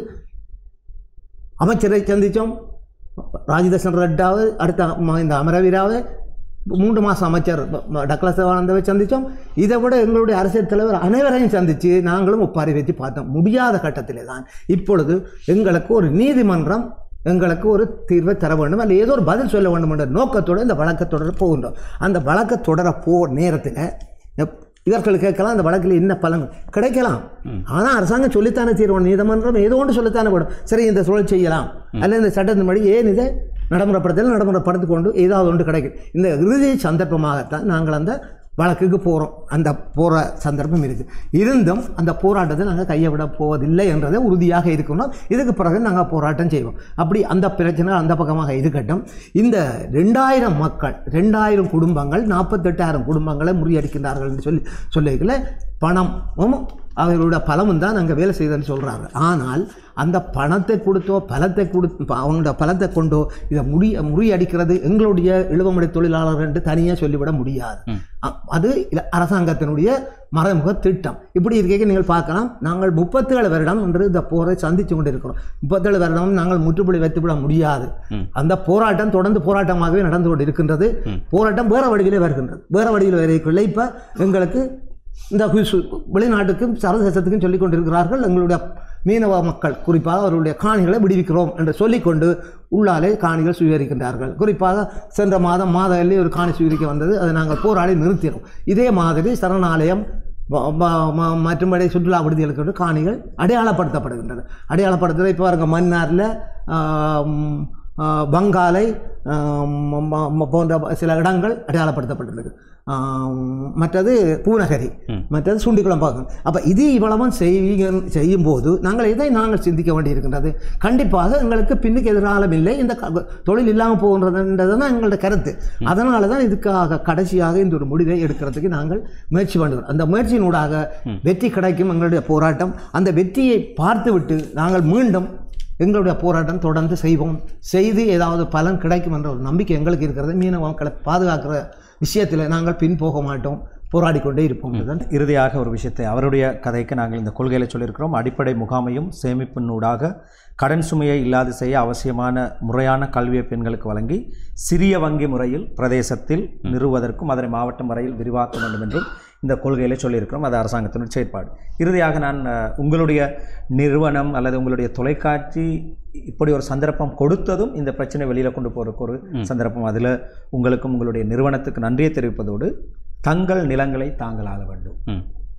அமைச்சரை சந்தித்தோம் ராஜதர்ஷன் ரெட்டாவது அடுத்த ம- இந்த அமரவீராவை மூன்று மாதம் அமைச்சர் ம- டக்ளஸ் தேவானந்தாவை சந்தித்தோம் இதை விட எங்களுடைய அரசியல் தலைவர் அனைவரையும் சந்தித்து நாங்களும் ஒப்பாரி வச்சு பார்த்தோம் முடியாத கட்டத்திலே தான் இப்பொழுது எங்களுக்கு ஒரு நீதிமன்றம் எங்களுக்கு ஒரு தீர்வை தர வேண்டும் அல்ல ஏதோ ஒரு பதில் சொல்ல வேண்டும் என்ற நோக்கத்தோடு இந்த வழக்கை தொடர போகின்றோம் அந்த வழக்கை தொடர போ நேரத்தில் எப்- இவர்கள் கேட்கலாம் அந்த வழக்கில் என்ன பலன் கிடைக்கலாம் ஆனால் அரசாங்கம் சொல்லித்தானே தீர்வு நீதிமன்றம் ஏதோ ஒன்று சொல்லித்தானே போடும் சரி இந்த சூழல் செய்யலாம் அல்ல இந்த சட்டத்தின்படி ஏன் இதை நடைமுறைப்படுத்தல் நடைமுறைப்படுத்தி கொண்டு ஏதாவது ஒன்று கிடைக்கும் இந்த இறுதி சந்தர்ப்பமாகத்தான் நாங்கள் அந்த வழக்குக்கு போகிறோம் அந்த போகிற சந்தர்ப்பம் இருக்குது இருந்தும் அந்த போராட்டத்தை நாங்கள் கையை விட போவதில்லை என்றதை உறுதியாக இருக்கணும் இதுக்கு பிறகு நாங்கள் போராட்டம் செய்வோம் அப்படி அந்த பிரச்சனை அந்த பக்கமாக இருக்கட்டும் இந்த ரெண்டாயிரம் மக்கள் ரெண்டாயிரம் குடும்பங்கள் நாற்பத்தெட்டாயிரம் குடும்பங்களை முறியடிக்கின்றார்கள் என்று சொல்லி சொல்லியிருக்கல பணமும் அவர்களுடைய பலமும் தான் நாங்கள் வேலை செய்தன்னு சொல்கிறாங்க ஆனால் அந்த பணத்தை கொடுத்தோ பலத்தை கொடுத்து அவங்களோட பலத்தை கொண்டோ இதை முடி முறியடிக்கிறது எங்களுடைய இழுவமுறை தொழிலாளர்கள் என்று தனியாக சொல்லிவிட முடியாது அ- அது இல- அரசாங்கத்தினுடைய மறைமுக திட்டம் இப்படி இருக்க நீங்கள் பார்க்கலாம் நாங்கள் முப்பத்தேழு வருடம் என்று இந்த போரை சந்தித்து கொண்டிருக்கிறோம் முப்பத்தேழு வருடம் நாங்கள் முற்றுப்புள்ளி வைத்துவிட முடியாது அந்த போராட்டம் தொடர்ந்து போராட்டமாகவே நடந்து கொண்டு இருக்கின்றது போராட்டம் வேற வடிவிலே வருகின்றது வேற வடிவில் வரைக்குள்ள இப்போ எங்களுக்கு இந்த ஹுசு- வெளிநாட்டுக்கும் சர்வதேசத்துக்கும் சொல்லிக் கொண்டிருக்கிறார்கள் எங்களுடைய மீனவ மக்கள் குறிப்பாக அவர்களுடைய காணிகளை விடுவிக்கிறோம் என்று சொல்லிக்கொண்டு உள்ளாலே காணிகள் சுவீகரிக்கின்றார்கள் குறிப்பாக சென்ற மாதம் மாதவிலே ஒரு காணி சுவீகரிக்க வந்தது அதை நாங்கள் போராடி நிறுத்தினோம் இதே மாதிரி சரணாலயம் ம- ம- ம- மற்றும்படி சுற்றுலா விடுதிகளுக்கு வந்து காணிகள் அடையாளப்படுத்தப்படுகின்றன அடையாளப்படுத்துறது இப்போ பாருங்க மன்னாரில் பங்காலை ஆம், ம- ம- போன்ற சில இடங்கள் அடையாளப்படுத்தப்பட்டுள்ளது ஆம், மற்றது பூநகரி மற்றது சுண்டிக்குளம்பாக்கம் அப்போ இது இவ்வளவும் செய்ய செய்யும்போது நாங்கள் இதை நாங்கள் சிந்திக்க வேண்டியிருக்கின்றது கண்டிப்பாக எங்களுக்கு பின்னுக்கு எதிராலும் இல்லை இந்த க- தொழில் இல்லாமல் போகின்றதுன்றது தான் எங்களோட கருத்து அதனால தான் இதுக்காக கடைசியாக இந்த ஒரு முடிவை எடுக்கிறதுக்கு நாங்கள் முயற்சி பண்ணுகிறோம் அந்த முயற்சியினூடாக வெற்றி கிடைக்கும் எங்களுடைய போராட்டம் அந்த வெற்றியை பார்த்துவிட்டு நாங்கள் மீண்டும் எங்களுடைய போராட்டம் தொடர்ந்து செய்வோம் செய்து ஏதாவது பலன் கிடைக்கும் என்ற ஒரு நம்பிக்கை எங்களுக்கு இருக்கிறது மீனவ மக்களை பாதுகாக்கிற விஷயத்தில் நாங்கள் பின் போக மாட்டோம் போராடி கொண்டே இருப்போம் இதுதான்
இறுதியாக ஒரு விஷயத்தை அவருடைய கதைக்கு நாங்கள் இந்த கொள்கையில் சொல்லியிருக்கிறோம் அடிப்படை முகாமையும் சேமிப்பினூடாக கடன் சுமையை இல்லாது செய்ய அவசியமான முறையான கல்வியை பெண்களுக்கு வழங்கி சிறிய வங்கி முறையில் பிரதேசத்தில் நிறுவுவதற்கும் அதனை மாவட்டம் வரையில் விரிவாக்க வேண்டும் என்றும் இந்த கொள்கையில் சொல்லியிருக்கிறோம் அது அரசாங்கத்தினுடைய செயற்பாடு இறுதியாக நான் அஹ், உங்களுடைய நிறுவனம் அல்லது உங்களுடைய தொலைக்காட்சி இப்படி ஒரு சந்தர்ப்பம் கொடுத்ததும் இந்த பிரச்சனை வெளியில் கொண்டு போகிறதுக்கு ஒரு சந்தர்ப்பம் அதில் உங்களுக்கும் உங்களுடைய நிறுவனத்துக்கு நன்றியை தெரிவிப்பதோடு தங்கள் நிலங்களை தாங்கள் ஆள வேண்டும்
ம்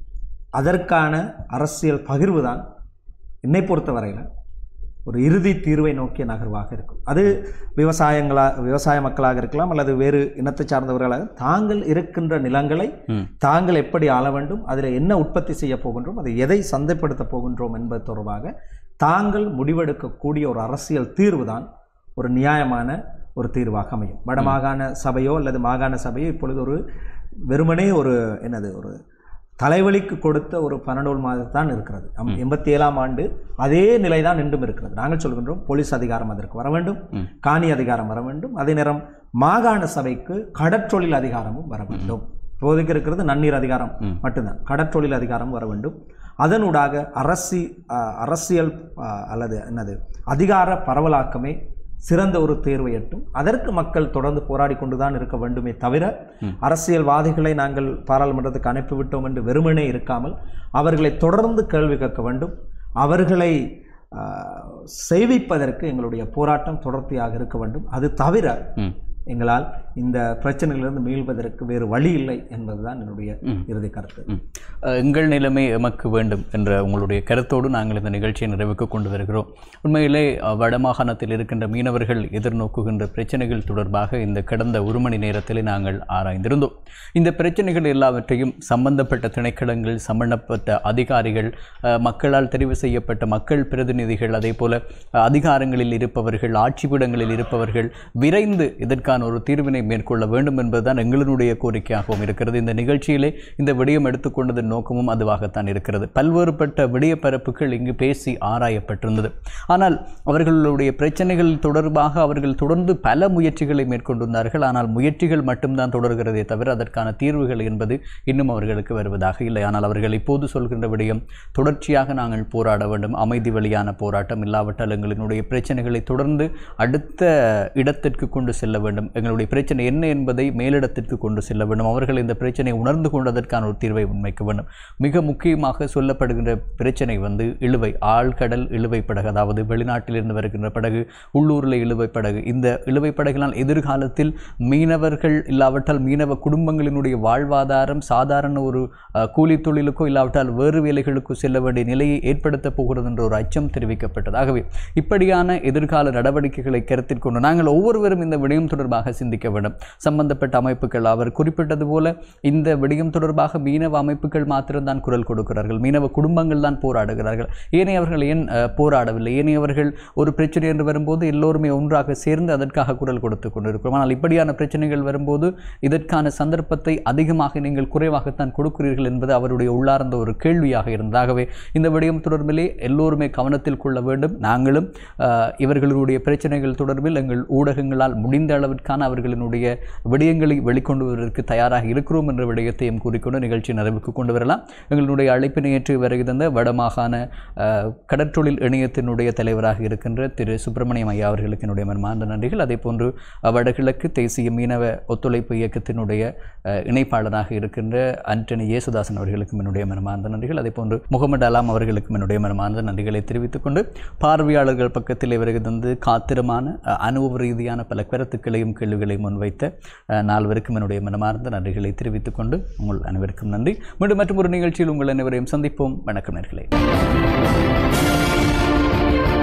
அதற்கான அரசியல் பகிர்வு தான் என்னை பொறுத்தவரையில் ஒரு இறுதி தீர்வை நோக்கிய நகர்வாக இருக்கும் அது விவசாயங்களா விவசாய மக்களாக இருக்கலாம் அல்லது வேறு இனத்தை சார்ந்தவர்களாக தாங்கள் இருக்கின்ற நிலங்களை
ம்.
தாங்கள் எப்படி ஆள வேண்டும் அதில் என்ன உற்பத்தி செய்ய போகின்றோம் அதை எதை சந்தைப்படுத்த போகின்றோம் என்பது தொடர்பாக தாங்கள் முடிவெடுக்கக்கூடிய ஒரு அரசியல் தீர்வு தான் ஒரு நியாயமான ஒரு தீர்வாக அமையும் வடமாகாண சபையோ அல்லது மாகாண சபையோ இப்பொழுது ஒரு வெறுமனே ஒரு என்னது ஒரு தலைவலிக்கு கொடுத்த ஒரு பன்னெண்டு மாதம் தான் இருக்கிறது அம்- எண்பத்தி ஏழாம் ஆண்டு அதே நிலை தான் இன்றும் இருக்கிறது நாங்கள் சொல்கின்றோம் போலீஸ் அதிகாரம் அதற்கு வர வேண்டும் காணி அதிகாரம் வர வேண்டும் அதே நேரம் மாகாண சபைக்கு கடற்றொழில் அதிகாரமும் வர வேண்டும் இப்போதைக்கு இருக்கிறது நன்னீர் அதிகாரம் மட்டும்தான் கடற்றொழில் அதிகாரம் வர வேண்டும் அதனூடாக அரசி அஹ், அரசியல் அஹ், அல்லது என்னது அதிகார பரவலாக்கமே சிறந்த ஒரு தேர்வை எட்டும் அதற்கு மக்கள் தொடர்ந்து போராடி கொண்டுதான் இருக்க வேண்டுமே தவிர அரசியல்வாதிகளை நாங்கள் பாராளுமன்றத்துக்கு அனுப்பிவிட்டோம் என்று வெறுமனே இருக்காமல் அவர்களை தொடர்ந்து கேள்வி கேட்க வேண்டும் அவர்களை ஆஹ், செய்விப்பதற்கு எங்களுடைய போராட்டம் தொடர்ச்சியாக இருக்க வேண்டும் அது தவிர
ம்
எங்களால் இந்த பிரச்சனையிலிருந்து மீள்வதற்கு வேறு வழி இல்லை என்பதுதான் என்னுடைய இறுதி கருத்து
ம். அஹ், எங்கள் நிலைமை எமக்கு வேண்டும் என்ற உங்களுடைய கருத்தோடு நாங்கள் இந்த நிகழ்ச்சியை நிறைவுக்கு கொண்டு வருகிறோம் உண்மையிலே அஹ், வடமாகாணத்தில் இருக்கின்ற மீனவர்கள் எதிர்நோக்குகின்ற பிரச்சனைகள் தொடர்பாக இந்த கடந்த ஒரு மணி நேரத்திலே நாங்கள் ஆராய்ந்திருந்தோம் இந்த பிரச்சனைகள் எல்லாவற்றையும் சம்பந்தப்பட்ட திணைக்களங்கள் சம்பந்தப்பட்ட அதிகாரிகள் அஹ், மக்களால் தெரிவு செய்யப்பட்ட மக்கள் பிரதிநிதிகள் அதே போல அஹ், அதிகாரங்களில் இருப்பவர்கள் ஆட்சிப்பிடங்களில் இருப்பவர்கள் விரைந்து இதற்கான ஒரு தீர்வினை மேற்கொள்ள வேண்டும் என்பதுதான் எங்களுடைய கோரிக்கையாகவும் இருக்கிறது இந்த நிகழ்ச்சியிலே இந்த விடயம் எடுத்துக்கொண்டதன் நோக்கமும் அதுவாகத்தான் இருக்கிறது பல்வேறுபட்ட விடய பரப்புகள் இங்கு பேசி ஆராயப்பட்டிருந்தது ஆனால் அவர்களுடைய பிரச்சனைகள் தொடர்பாக அவர்கள் தொடர்ந்து பல முயற்சிகளை மேற்கொண்டிருந்தார்கள் ஆனால் முயற்சிகள் மட்டும்தான் தொடர்கிறதே தவிர அதற்கான தீர்வுகள் என்பது இன்னும் அவர்களுக்கு வருவதாக இல்லை ஆனால் அவர்கள் இப்போது சொல்கின்ற விடயம் தொடர்ச்சியாக நாங்கள் போராட வேண்டும் அமைதி வழியான போராட்டம் இல்லாவிட்டால் எங்களினுடைய பிரச்சனைகளை தொடர்ந்து அடுத்த இடத்திற்கு கொண்டு செல்ல வேண்டும் எங்களுடைய பிரச்சனை என்ன என்பதை மேலிடத்திற்கு கொண்டு செல்ல வேண்டும் அவர்கள் இந்த பிரச்சனையை உணர்ந்து கொண்டதற்கான ஒரு தீர்வை முன்வைக்க வேண்டும் மிக முக்கியமாக சொல்லப்படுகின்ற பிரச்சனை வந்து இழுவை ஆழ்கடல் இழுவை படகு அதாவது வெளிநாட்டிலிருந்து வருகின்ற படகு உள்ளூரில் இழுவை படகு இந்த இழுவை படகினால் எதிர்காலத்தில் மீனவர்கள் இல்லாவிட்டால் மீனவ குடும்பங்களினுடைய வாழ்வாதாரம் சாதாரண ஒரு அஹ், கூலி தொழிலுக்கோ இல்லாவிட்டால் வேறு வேலைகளுக்கோ செல்ல வேண்டிய நிலையை ஏற்படுத்த போகிறது என்ற ஒரு அச்சம் தெரிவிக்கப்பட்டது ஆகவே இப்படியான எதிர்கால நடவடிக்கைகளை கருத்தில் கொண்டு நாங்கள் ஒவ்வொருவரும் இந்த விடயம் தொடர்பாக சிந்திக்க வேண்டும் சம்பந்தப்பட்ட அமைப்புகள் அவர் குறிப்பிட்டது போல இந்த விடயம் தொடர்பாக மீனவ அமைப்புகள் மாத்திரம்தான் குரல் கொடுக்கிறார்கள் மீனவ குடும்பங்கள் தான் போராடுகிறார்கள் ஏனையவர்கள் ஏன் அஹ், போராடவில்லை ஏனையவர்கள் ஒரு பிரச்சனை என்று வரும்போது எல்லோருமே ஒன்றாக சேர்ந்து அதற்காக குரல் கொடுத்து கொண்டிருக்கிறோம் ஆனால் இப்படியான பிரச்சனைகள் வரும்போது இதற்கான சந்தர்ப்பத்தை அதிகமாக நீங்கள் குறைவாகத்தான் கொடுக்கிறீர்கள் என்பது அவருடைய உள்ளார்ந்த ஒரு கேள்வியாக இருந்ததாகவே இந்த விடயம் தொடர்பிலே எல்லோருமே கவனத்தில் கொள்ள வேண்டும் நாங்களும் அஹ், இவர்களுடைய பிரச்சனைகள் தொடர்பில் எங்கள் ஊடகங்களால் முடிந்த அளவிற்கான அவர்களினுடைய விடயங்களை வெளிக்கொண்டு வருவதற்கு தயாராக இருக்கிறோம் என்ற விடயத்தையும் கூறிக்கொண்டு நிகழ்ச்சி நிறைவுக்கு கொண்டு வரலாம் எங்களுடைய அழைப்பினை ஏற்று வருகை தந்த வடமாகாண அஹ், கடற்றொழில் இணையத்தினுடைய தலைவராக இருக்கின்ற திரு சுப்பிரமணியம் ஐயா அவர்களுக்கு என்னுடைய மனமார்ந்த நன்றிகள் அதே போன்று அஹ், வடகிழக்கு தேசிய மீனவ ஒத்துழைப்பு இயக்கத்தினுடைய அஹ், இணைப்பாளராக இருக்கின்ற ஆண்டனி இயேசுதாசன் அவர்களுக்கும் என்னுடைய மனமார்ந்த நன்றிகள் அதே போன்று முகமது அலாம் அவர்களுக்கும் என்னுடைய மனமார்ந்த நன்றிகளை தெரிவித்துக் கொண்டு பார்வையாளர்கள் பக்கத்தில் வருகை தந்து காத்திரமான அஹ், அனுபவ ரீதியான பல கருத்துக்களையும் கேள்விகளையும் முன்வைத்த அஹ், நால்வருக்கும் என்னுடைய மனமார்ந்த நன்றிகளை தெரிவித்துக் கொண்டு உங்கள் அனைவருக்கும் நன்றி மீண்டும் மற்றும் ஒரு நிகழ்ச்சியில் உங்கள் அனைவரையும் சந்திப்போம் வணக்கம் நேர்களே